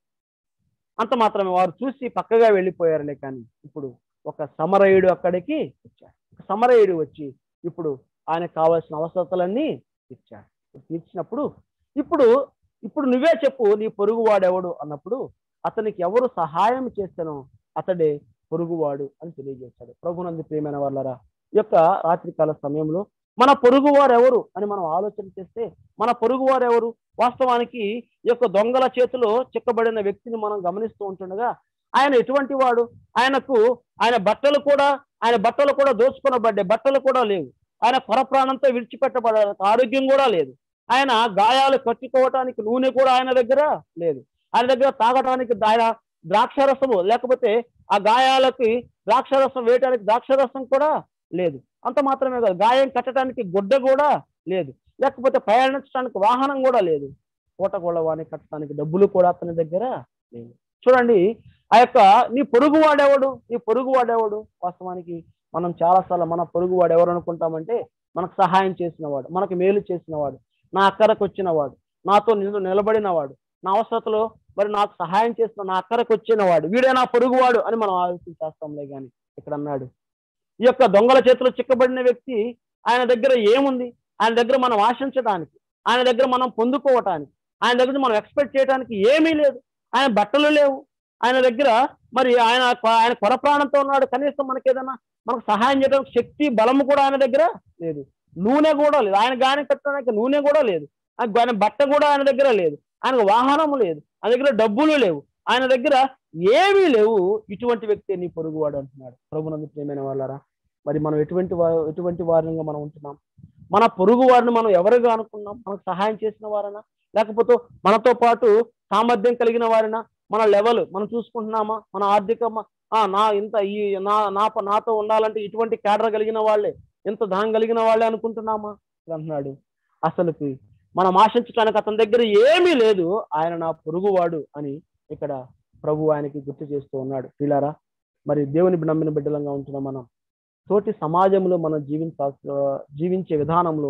అంత మాత్రమే వారు చూసి పక్కగా వెళ్ళిపోయారులే కానీ ఇప్పుడు ఒక సమరయుడు అక్కడికి వచ్చాడు ఒక సమరయుడు వచ్చి ఇప్పుడు ఆయనకు కావాల్సిన అవసరతలన్నీ తీర్చాడు తీర్చినప్పుడు ఇప్పుడు ఇప్పుడు నువ్వే చెప్పు నీ పొరుగువాడెవడు అన్నప్పుడు అతనికి ఎవరు సహాయం చేస్తానో అతడే పొరుగువాడు అని తెలియజేశాడు ప్రభునందు ప్రియమైన వాళ్ళరా ఈ యొక్క రాత్రికాల సమయంలో మన పొరుగువారు ఎవరు అని మనం ఆలోచన చేస్తే మన పొరుగువారు ఎవరు వాస్తవానికి ఈ యొక్క దొంగల చేతిలో చిక్కబడిన వ్యక్తిని మనం గమనిస్తూ ఉంటుండగా ఆయన ఎటువంటి వాడు ఆయనకు ఆయన బట్టలు కూడా ఆయన బట్టలు కూడా దోచుకొనబడ్డాయి బట్టలు కూడా లేవు ఆయన కొర ప్రాణంతో విడిచిపెట్టబడాలి ఆరోగ్యం కూడా లేదు ఆయన గాయాలు కట్టుకోవటానికి నూనె కూడా ఆయన దగ్గర లేదు ఆయన దగ్గర తాగటానికి ఆయన ద్రాక్షరసము లేకపోతే ఆ గాయాలకి ద్రాక్షరసం వేయటానికి ద్రాక్షరసం కూడా లేదు అంత మాత్రమే కాదు గాయం కట్టడానికి గుడ్డ కూడా లేదు లేకపోతే ప్రయాణించడానికి వాహనం కూడా లేదు పూటగోళ వాణి కట్టడానికి డబ్బులు కూడా అతని దగ్గర లేవు చూడండి ఆ యొక్క నీ పొరుగు వాడేవాడు నీ పొరుగు వాడేవాడు వాస్తవానికి మనం చాలాసార్లు మన పొరుగు వాడు ఎవరు అనుకుంటామంటే మనకు సహాయం చేసినవాడు మనకు మేలు చేసినవాడు నా అక్కరకు వచ్చినవాడు నాతో నిలు నిలబడినవాడు నా అవసరతలో మరి నాకు సహాయం చేసిన నా అక్కరకు వచ్చినవాడు వీడే నా పొరుగువాడు అని మనం ఆలోచన చేస్తాంలే కానీ ఇక్కడ అన్నాడు ఈ యొక్క దొంగల చేతిలో చిక్కబడిన వ్యక్తి ఆయన దగ్గర ఏముంది ఆయన దగ్గర మనం ఆశించడానికి ఆయన దగ్గర మనం పొందుకోవటానికి ఆయన దగ్గర మనం ఎక్స్పెక్ట్ చేయడానికి ఏమీ లేదు ఆయన బట్టలు లేవు ఆయన దగ్గర మరి ఆయన ఆయన కొర ప్రాణంతో ఉన్నాడు కనీసం మనకి ఏదైనా మనకు సహాయం చేయడానికి శక్తి బలము కూడా ఆయన దగ్గర లేదు నూనె కూడా లేదు ఆయన గాని కట్టడానికి నూనె కూడా లేదు ఆయన ఆయన బట్ట కూడా ఆయన దగ్గర లేదు ఆయనకు వాహనము లేదు ఆయన దగ్గర డబ్బులు లేవు ఆయన దగ్గర ఏమీ లేవు ఇటువంటి వ్యక్తి నీ పొరుగువాడు అంటున్నాడు ప్రభునందు ప్రేమైన వాళ్ళరా మరి మనం ఎటువంటి వా ఎటువంటి వారిగా మనం ఉంటున్నాం మన పొరుగు వారిని మనం ఎవరుగా అనుకున్నాం మనకు సహాయం చేసిన వారనా లేకపోతే మనతో పాటు సామర్థ్యం కలిగిన వారినా మన లెవెల్ మనం చూసుకుంటున్నామా మన ఆర్థిక నా ఇంత ఈ నా నా నాతో ఉండాలంటే ఇటువంటి కేడర్ కలిగిన వాళ్ళే ఎంత ధనం కలిగిన వాళ్ళే అనుకుంటున్నామా అంటున్నాడు అసలుకి మనం ఆశించడానికి అతని దగ్గర ఏమీ లేదు ఆయన నా పొరుగువాడు అని ఇక్కడ ప్రభు ఆయనకి గుర్తు చేస్తూ ఉన్నాడు పిల్లారా మరి దేవుని నమ్మిన బిడ్డలంగా ఉంటున్న మనం తోటి సమాజంలో మనం జీవించాల్సిన జీవించే విధానంలో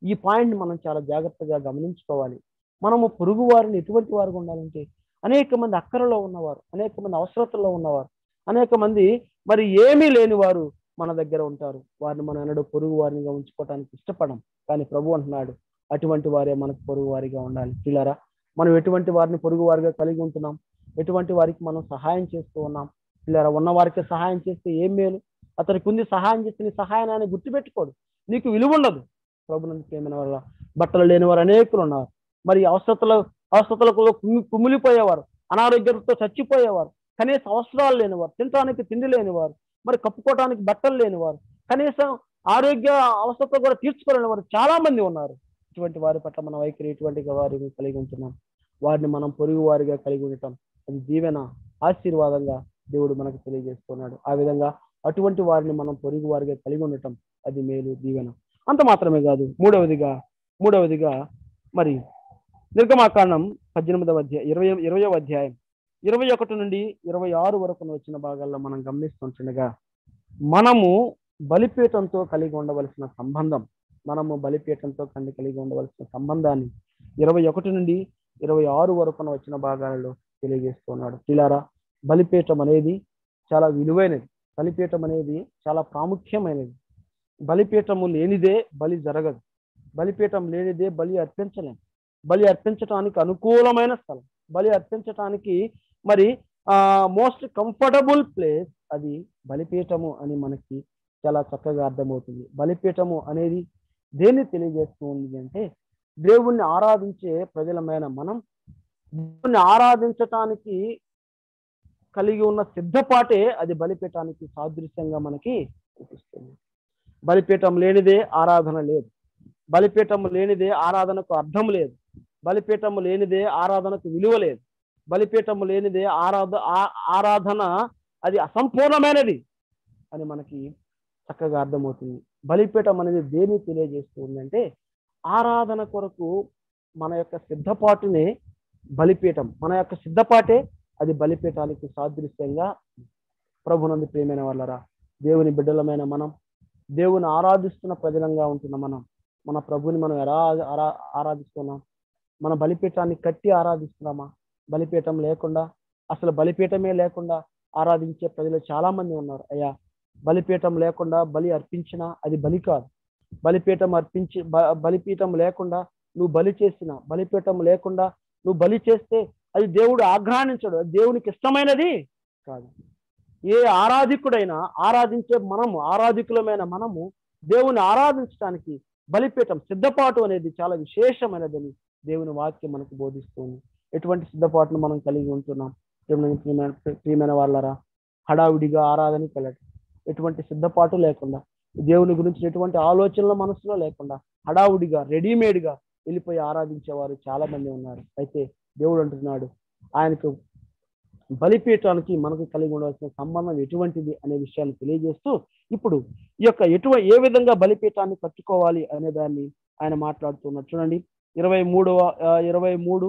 ఈ పాయింట్ మనం చాలా జాగ్రత్తగా గమనించుకోవాలి మనము పొరుగు వారిని ఎటువంటి వారుగా ఉండాలంటే అనేక మంది అక్కరలో ఉన్నవారు అనేక మంది అవసరతల్లో ఉన్నవారు అనేక మంది మరి ఏమీ లేని వారు మన దగ్గర ఉంటారు వారిని మనం ఎన్నడూ పొరుగు వారినిగా ఉంచుకోవడానికి ఇష్టపడం కానీ ప్రభు అంటున్నాడు అటువంటి వారే మనకు పొరుగు వారిగా ఉండాలి పిల్లరా మనం ఎటువంటి వారిని పొరుగు వారిగా కలిగి ఉంటున్నాం ఎటువంటి వారికి మనం సహాయం చేస్తూ ఉన్నాం పిల్లరా ఉన్న వారికి సహాయం చేస్తే ఏం మేలు అతనికి ఉంది సహాయం చేస్తే నీ సహాయాన్ని ఆయన గుర్తుపెట్టుకోడు నీకు విలువ ఉండదు ప్రభునందు ప్రేమైన వల్ల బట్టలు లేని వారు అనేకులు ఉన్నారు మరి అవసరతల అవసరతలకు కుమి కుమిలిపోయేవారు అనారోగ్యంతో చచ్చిపోయేవారు కనీస అవసరాలు లేనివారు తినడానికి తిండి లేనివారు మరి కప్పుకోవడానికి బట్టలు లేనివారు కనీసం ఆరోగ్య అవసరత కూడా తీర్చుకోలేని వారు చాలా మంది ఉన్నారు ఇటువంటి వారి పట్ల మన వైఖరి ఎటువంటి వారిని కలిగి ఉంటున్నాం వారిని మనం పొరుగు వారిగా కలిగి ఉండటం అది దీవెన ఆశీర్వాదంగా దేవుడు మనకు తెలియజేస్తున్నాడు ఆ విధంగా అటువంటి వారిని మనం పొరుగు వారిగా కలిగి ఉండటం అది మేలు దీవెన అంత మాత్రమే కాదు మూడవదిగా మూడవదిగా మరి నిర్గమాకాండం పద్దెనిమిదవ అధ్యాయం ఇరవై ఇరవయవ అధ్యాయం ఇరవై ఒకటి నుండి ఇరవై ఆరు వరకు వచ్చిన భాగాల్లో మనం గమనిస్తుంటుండగా మనము బలిపీఠంతో కలిగి ఉండవలసిన సంబంధం మనము బలిపీఠంతో కండి కలిగి ఉండవలసిన సంబంధాన్ని ఇరవై ఒకటి నుండి ఇరవై ఆరు వరకు వచ్చిన భాగాలలో తెలియజేస్తున్నాడు పిల్లారా బలిపీఠం అనేది చాలా విలువైనది బలిపీఠం అనేది చాలా ప్రాముఖ్యమైనది బలిపీఠము లేనిదే బలి జరగదు బలిపీఠం లేనిదే బలి అర్పించలేం బలి అర్పించటానికి అనుకూలమైన స్థలం బలి అర్పించటానికి మరి ఆ మోస్ట్ కంఫర్టబుల్ ప్లేస్ అది బలిపీఠము అని మనకి చాలా చక్కగా అర్థమవుతుంది బలిపీఠము అనేది దేన్ని తెలియజేస్తుంది అంటే దేవుణ్ణి ఆరాధించే ప్రజలమైన మనం దేవుణ్ణి ఆరాధించటానికి కలిగి ఉన్న సిద్ధపాటే అది బలిపీఠానికి సాదృశ్యంగా మనకి చూపిస్తుంది బలిపీఠం లేనిదే ఆరాధన లేదు బలిపీఠం లేనిదే ఆరాధనకు అర్థం లేదు బలిపీఠము లేనిదే ఆరాధనకు విలువ లేదు బలిపీఠము లేనిదే ఆరాధ ఆ- ఆరాధన అది అసంపూర్ణమైనది అని మనకి చక్కగా అర్థమవుతుంది బలిపీఠం అనేది దేని తెలియజేస్తుంది అంటే ఆరాధన కొరకు మన యొక్క సిద్ధపాటునే బలిపీఠం మన యొక్క సిద్ధపాటే అది బలిపీఠానికి సాదృశ్యంగా ప్రభునందు ప్రియమైన వాళ్ళరా దేవుని బిడ్డలమైన మనం దేవుని ఆరాధిస్తున్న ప్రజలంగా ఉంటున్న మనం మన ప్రభుని మనం ఎలా ఆరా ఆరాధిస్తున్నాం మన బలిపీఠాన్ని కట్టి ఆరాధిస్తున్నామా బలిపీఠం లేకుండా అసలు బలిపీఠమే లేకుండా ఆరాధించే ప్రజలు చాలా మంది ఉన్నారు అయ్యా బలిపీఠం లేకుండా బలి అర్పించినా అది బలి కాదు బలిపీఠం అర్పించి బ- బలిపీఠం లేకుండా నువ్వు బలి చేసిన బలిపీఠం లేకుండా నువ్వు బలి చేస్తే అది దేవుడు ఆగ్రహించడు అది దేవునికి ఇష్టమైనది కాదు ఏ ఆరాధికుడైనా ఆరాధించే మనము ఆరాధికులమైన మనము దేవుని ఆరాధించడానికి బలిపీఠం సిద్ధపాటు అనేది చాలా విశేషమైనదని దేవుని వాక్యం మనకు బోధిస్తుంది ఎటువంటి సిద్ధపాటును మనం కలిగి ఉంటున్నాం ప్రియమైన- ప్రియమైన ప్రియమైన వాళ్ళరా హడావిడిగా ఆరాధనకి వెళ్ళటం ఎటువంటి సిద్ధపాటు లేకుండా దేవుని గురించి ఎటువంటి ఆలోచనల మనసులో లేకుండా హడావుడిగా రెడీమేడ్గా వెళ్ళిపోయి ఆరాధించేవారు చాలా మంది ఉన్నారు అయితే దేవుడు అంటున్నాడు ఆయనకు బలిపీఠానికి మనకు కలిగి ఉండవలసిన సంబంధం ఎటువంటిది అనే విషయాన్ని తెలియజేస్తూ ఇప్పుడు ఈ యొక్క ఎటువ ఏ విధంగా బలిపీఠాన్ని కట్టుకోవాలి అనే దాన్ని ఆయన మాట్లాడుతున్నారు చూడండి ఇరవై మూడవ ఆ, ఇరవై మూడు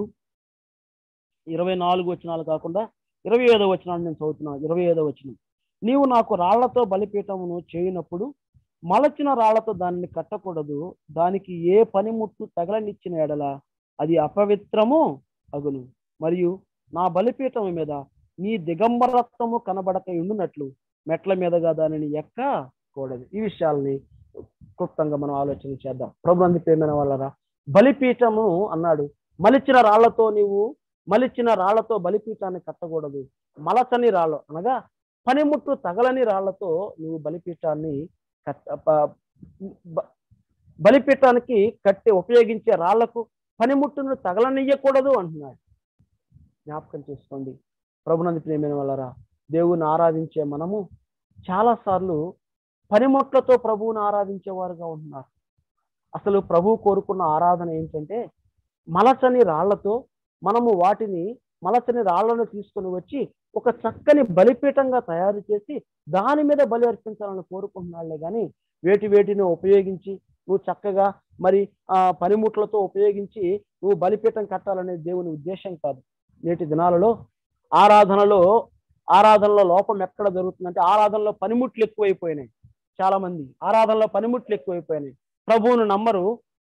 ఇరవై నాలుగు వచనాలు కాకుండా ఇరవై ఐదో వచనాలు నేను చదువుతున్నాను ఇరవై ఐదో వచనం నీవు నాకు రాళ్లతో బలిపీఠమును చేయనప్పుడు మలచిన రాళ్లతో దానిని కట్టకూడదు దానికి ఏ పనిముట్టు తగలనిచ్చిన ఎడల అది అపవిత్రము అగును మరియు నా బలిపీఠం మీద నీ దిగంబరత్వము కనబడక ఉండునట్లు మెట్ల మీదగా దానిని ఎక్కకూడదు ఈ విషయాల్ని క్లుప్తంగా మనం ఆలోచన చేద్దాం ప్రభుత్వ ప్రేమైన వాళ్ళరా బలిపీఠము అన్నాడు మలిచిన రాళ్లతో నీవు మలిచిన రాళ్లతో బలిపీఠాన్ని కట్టకూడదు మలచని రాళ్ళు అనగా పనిముట్టు తగలని రాళ్లతో నువ్వు బలిపీఠాన్ని కట్ట ప- బ- బలిపీఠానికి కట్టి ఉపయోగించే రాళ్లకు పనిముట్టును తగలనియ్యకూడదు అంటున్నాడు జ్ఞాపకం చేసుకోండి ప్రభునంది ప్రేమైన వాళ్ళరా దేవుని ఆరాధించే మనము చాలా సార్లు పనిముట్లతో ప్రభువుని ఆరాధించేవారుగా ఉంటున్నారు అసలు ప్రభు కోరుకున్న ఆరాధన ఏంటంటే మలచని రాళ్లతో మనము వాటిని మలచని రాళ్లను తీసుకొని వచ్చి ఒక చక్కని బలిపీఠంగా తయారు చేసి దాని మీద బలి అర్పించాలని కోరుకుంటున్నాళ్లే కానీ వేటి వేటిని ఉపయోగించి నువ్వు చక్కగా మరి ఆ పనిముట్లతో ఉపయోగించి నువ్వు బలిపీఠం కట్టాలనే దేవుని ఉద్దేశం కాదు నేటి దినాలలో ఆరాధనలో ఆరాధనలో లోపం ఎక్కడ జరుగుతుందంటే ఆరాధనలో పనిముట్లు ఎక్కువైపోయినాయి చాలా మంది ఆరాధనలో పనిముట్లు ఎక్కువైపోయినాయి ప్రభువును నమ్మరు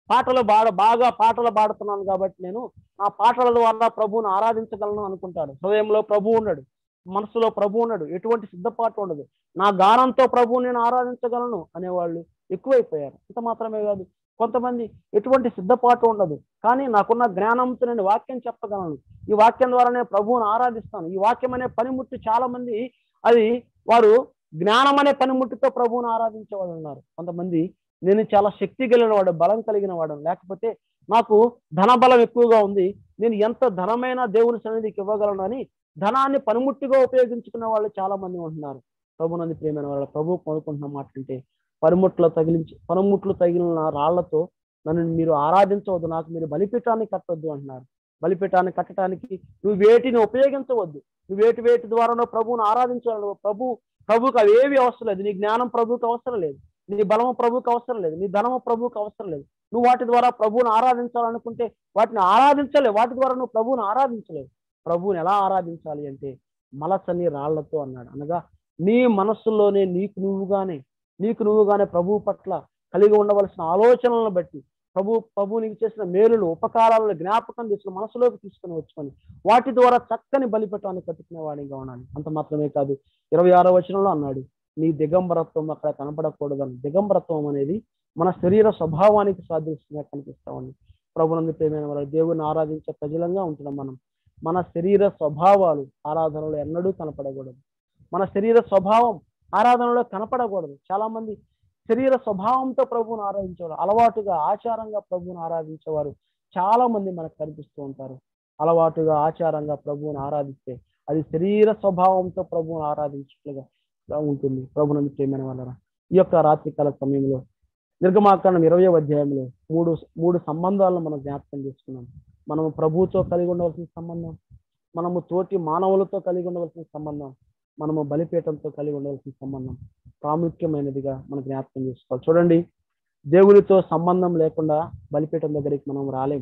పాటలు బాడ బాగా పాటలు పాడుతున్నాను కాబట్టి నేను నా పాటల ద్వారా ప్రభువుని ఆరాధించగలను అనుకుంటాడు హృదయంలో ప్రభు ఉన్నాడు మనసులో ప్రభు ఉన్నాడు ఎటువంటి సిద్ధపాటు ఉండదు నా గానంతో ప్రభువు నేను ఆరాధించగలను అనేవాళ్ళు ఎక్కువైపోయారు ఇంత మాత్రమే కాదు కొంతమంది ఎటువంటి సిద్ధపాటు ఉండదు కానీ నాకున్న జ్ఞానంతో నేను వాక్యం చెప్పగలను ఈ వాక్యం ద్వారా నేను ప్రభువుని ఆరాధిస్తాను ఈ వాక్యం అనే పనిముట్టు చాలా మంది అది వారు జ్ఞానం అనే పనిముట్టుతో ప్రభువుని ఆరాధించే వాళ్ళు ఉన్నారు కొంతమంది నేను చాలా శక్తి కలిగిన వాడు బలం కలిగిన వాడు లేకపోతే నాకు ధన బలం ఎక్కువగా ఉంది నేను ఎంత ధనమైన దేవుని సన్నిధికి ఇవ్వగలను అని ధనాన్ని పనిముట్టుగా ఉపయోగించుకున్న వాళ్ళు చాలా మంది ఉంటున్నారు ప్రభునంది ప్రేమైన వాళ్ళ ప్రభు కోరుకుంటున్న మాట అంటే పనిముట్లు తగిలించి పనిముట్లు తగిలిన రాళ్లతో నన్ను మీరు ఆరాధించవద్దు నాకు మీరు బలిపీఠాన్ని కట్టొద్దు అంటున్నారు బలిపీఠాన్ని కట్టడానికి నువ్వు వేటిని ఉపయోగించవద్దు నువ్వు వేటి వేటి ద్వారా ప్రభువుని ఆరాధించాలి ప్రభు ప్రభుకి అవి ఏవి అవసరం లేదు నీ జ్ఞానం ప్రభుకి అవసరం లేదు నీ బలము ప్రభుకి అవసరం లేదు నీ ధనము ప్రభుకి అవసరం లేదు నువ్వు వాటి ద్వారా ప్రభువుని ఆరాధించాలనుకుంటే వాటిని ఆరాధించలేవు వాటి ద్వారా నువ్వు ప్రభువుని ఆరాధించలేవు ప్రభువుని ఎలా ఆరాధించాలి అంటే మలసని రాళ్లతో అన్నాడు అనగా నీ మనస్సులోనే నీకు నువ్వుగానే నీకు నువ్వుగానే ప్రభువు పట్ల కలిగి ఉండవలసిన ఆలోచనలను బట్టి ప్రభు ప్రభు నీకు చేసిన మేలులు ఉపకారాలను జ్ఞాపకం తీసుకుని మనసులోకి తీసుకుని వచ్చుకొని వాటి ద్వారా చక్కని బలిపెట్టాన్ని కట్టుకునే వాడిగా ఉండాలి అంత మాత్రమే కాదు ఇరవై ఆరో వచనంలో అన్నాడు నీ దిగంబరత్వం అక్కడ కనపడకూడదని దిగంబరత్వం అనేది మన శరీర స్వభావానికి సాదృశ్యంగా కనిపిస్తా ఉంది ప్రభునందు ప్రేమైన వారు దేవుని ఆరాధించే ప్రజలంగా ఉంటున్నాం మనం మన శరీర స్వభావాలు ఆరాధనలో ఎన్నడూ కనపడకూడదు మన శరీర స్వభావం ఆరాధనలో కనపడకూడదు చాలా మంది శరీర స్వభావంతో ప్రభువును ఆరాధించేవారు అలవాటుగా ఆచారంగా ప్రభువును ఆరాధించేవారు చాలా మంది మనకు కనిపిస్తూ ఉంటారు అలవాటుగా ఆచారంగా ప్రభువును ఆరాధిస్తే అది శరీర స్వభావంతో ప్రభువును ఆరాధించినట్లుగా ఉంటుంది ప్రభునందు ప్రేమైన వాళ్ళ ఈ యొక్క రాత్రికాల సమయంలో నిర్గమాకాండం ఇరవై అధ్యాయంలో మూడు మూడు సంబంధాలను మనం జ్ఞాపకం చేసుకున్నాం మనము ప్రభువుతో కలిగి ఉండవలసిన సంబంధం మనము తోటి మానవులతో కలిగి ఉండవలసిన సంబంధం మనము బలిపీఠంతో కలిగి ఉండవలసిన సంబంధం ప్రాముఖ్యమైనదిగా మనం జ్ఞాపకం చేసుకోవాలి చూడండి దేవునితో సంబంధం లేకుండా బలిపీఠం దగ్గరికి మనం రాలేం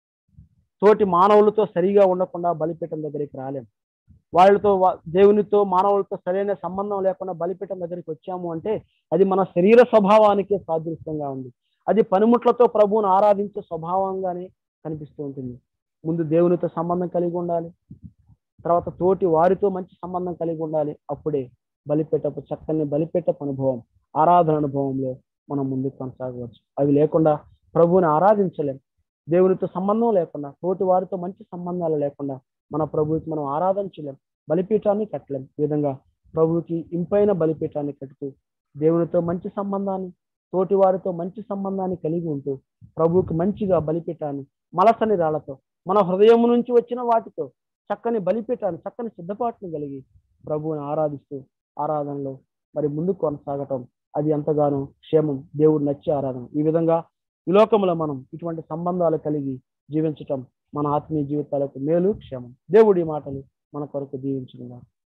తోటి మానవులతో సరిగా ఉండకుండా బలిపీఠం దగ్గరికి రాలేం వాళ్ళతో వా- దేవునితో మానవులతో సరైన సంబంధం లేకుండా బలిపీఠం దగ్గరికి వచ్చాము అంటే అది మన శరీర స్వభావానికే సాదృశ్యంగా ఉంది అది పనిముట్లతో ప్రభువును ఆరాధించే స్వభావంగానే కనిపిస్తూ ఉంటుంది ముందు దేవునితో సంబంధం కలిగి ఉండాలి తర్వాత తోటి వారితో మంచి సంబంధం కలిగి ఉండాలి అప్పుడే బలిపెట్టపు చక్కని బలిపెట్టపు అనుభవం ఆరాధన అనుభవంలో మనం ముందుకు కొనసాగవచ్చు అవి లేకుండా ప్రభువుని ఆరాధించలేం దేవునితో సంబంధం లేకుండా తోటి వారితో మంచి సంబంధాలు లేకుండా మన ప్రభువుకి మనం ఆరాధించలేం బలిపీఠాన్ని కట్టలేం ఈ విధంగా ప్రభువుకి ఇంపైన బలిపీఠాన్ని కట్టుతూ దేవునితో మంచి సంబంధాన్ని తోటి వారితో మంచి సంబంధాన్ని కలిగి ఉంటూ ప్రభువుకి మంచిగా బలిపీఠాన్ని మలసని రాళ్లతో మన హృదయం నుంచి వచ్చిన వాటితో చక్కని బలిపీఠాన్ని చక్కని సిద్ధపాటును కలిగి ప్రభువుని ఆరాధిస్తూ ఆరాధనలో మరి ముందుకు కొనసాగటం అది ఎంతగానో క్షేమం దేవుడు నచ్చే ఆరాధన ఈ విధంగా ఈ లోకంలో మనం ఇటువంటి సంబంధాలు కలిగి జీవించటం మన ఆత్మీయ జీవితాలకు మేలు క్షేమం దేవుడి మాటలు మన కొరకు దీవించుగా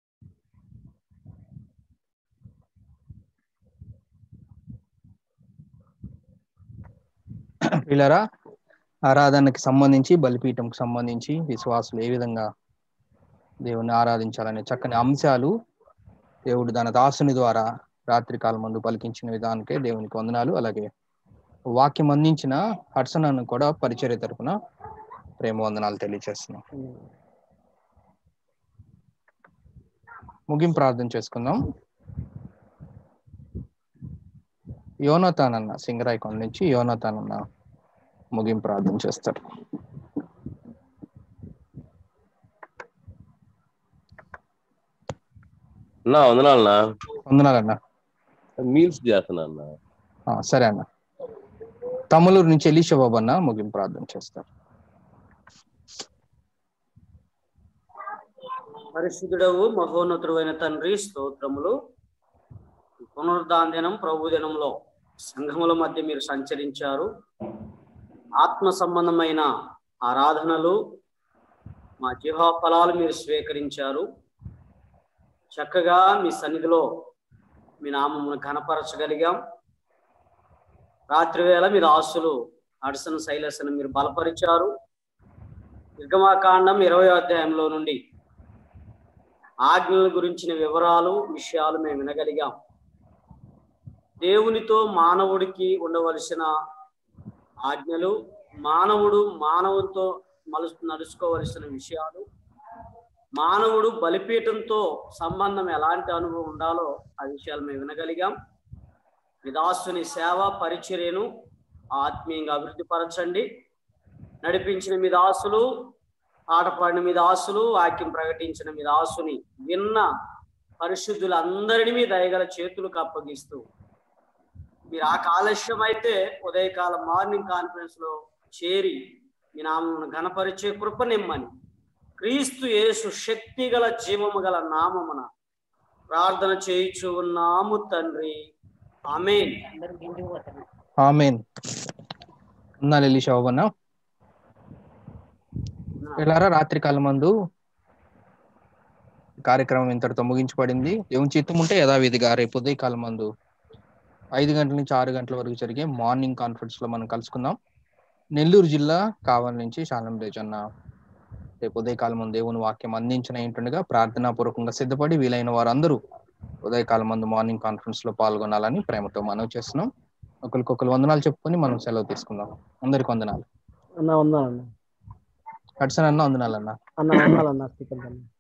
వీళ్ళరా ఆరాధనకి సంబంధించి బలిపీఠంకి సంబంధించి విశ్వాసులు ఏ విధంగా దేవుని ఆరాధించాలనే చక్కని అంశాలు దేవుడు తన దాసుని ద్వారా రాత్రి కాలం ముందు పలికించిన విధానికే దేవునికి వందనాలు అలాగే వాక్యం అందించిన హడ్సన్ అన్న కూడా పరిచర్య తరపున ప్రేమ వందనాలు తెలియజేస్తున్నాం ముగింపు ప్రార్థన చేసుకుందాం యోనతాన్ అన్న సింగరాయ్ కొండ నుంచి యోనతాన్ అన్న ముగింపు ప్రార్థన చేస్తారు నా వందనాలన్నా వందనాలన్న మీల్స్ చేస్తున్నా అన్న ఆ, సరే అన్న తమ్ములూరు నుంచి ఎలీషా బాబు అన్న ముగింపు ప్రార్థన చేస్తారు పరిశుద్ధుడవు మహోన్నతుడైన తండ్రి స్తోత్రములు పునరుద్ధాన దినం ప్రభు దినంలో సంఘముల మధ్య మీరు సంచరించారు ఆత్మ సంబంధమైన ఆరాధనలు మా జీవా ఫలాలు మీరు స్వీకరించారు చక్కగా మీ సన్నిధిలో మీ నామమును ఘనపరచగలిగాం రాత్రి వేళ మీరు ఆస్తులు అడసన శైలసను మీరు బలపరిచారు నిర్గమాకాండం ఇరవై అధ్యాయంలో నుండి ఆజ్ఞల గురించిన వివరాలు విషయాలు మేము వినగలిగాం దేవునితో మానవుడికి ఉండవలసిన ఆజ్ఞలు మానవుడు మానవుతో మలుసు నడుచుకోవలసిన విషయాలు మానవుడు బలిపీఠంతో సంబంధం ఎలాంటి అనుభవం ఉండాలో ఆ విషయాలు మేము వినగలిగాం విదాసుని సేవ పరిచర్యను ఆత్మీయంగా అభివృద్ధి పరచండి నడిపించిన మీ దాసులు ఆట పాడిన మీ దాసులు వాక్యం ప్రకటించిన మీ దాసుని విన్న పరిశుద్ధులందరినీ మీ దయగల చేతులకు అప్పగిస్తూ మీరు ఆ కాలస్యం అయితే ఉదయకాల మార్నింగ్ కాన్ఫరెన్స్ లో చేరి మీ నామమును ఘనపరిచే కృప నిమ్మని క్రీస్తు యేసు శక్తి గల జీవము గల నామమున ప్రార్థన చేయుచు ఉన్నాము తండ్రి ఆమేన్ ఆమెన్ వందనాలు ఎలీషా ఓవన్న పిల్లారా రాత్రి కాలం మందు కార్యక్రమం ఇంతటితో ముగించబడింది ఏం చిత్తం ఉంటే యథావిధిగా రేపు ఉదయకాలం మందు ఐదు గంటల నుంచి ఆరు గంటల వరకు జరిగే మార్నింగ్ కాన్ఫరెన్స్ లో మనం కలుసుకుందాం నెల్లూరు జిల్లా కావలి నుంచి శాలం అన్న రేపు ఉదయకాలం ముందు దేవుని వాక్యం అందించిన ఏంటుండగా ప్రార్థనా పూర్వకంగా సిద్ధపడి వీలైన వారందరూ ఉదయకాలం ముందు మార్నింగ్ కాన్ఫరెన్స్ లో పాల్గొనాలని ప్రేమతో మనవి చేస్తున్నాం ఒకరికొకరు వందనాలు చెప్పుకొని మనం సెలవు తీసుకుందాం అందరికి వందనాలు అన్న వందాలన్న హడ్సన్ అన్న వందనాలు అన్న అన్న వందాలన్న శ్రీకాంత్ అన్న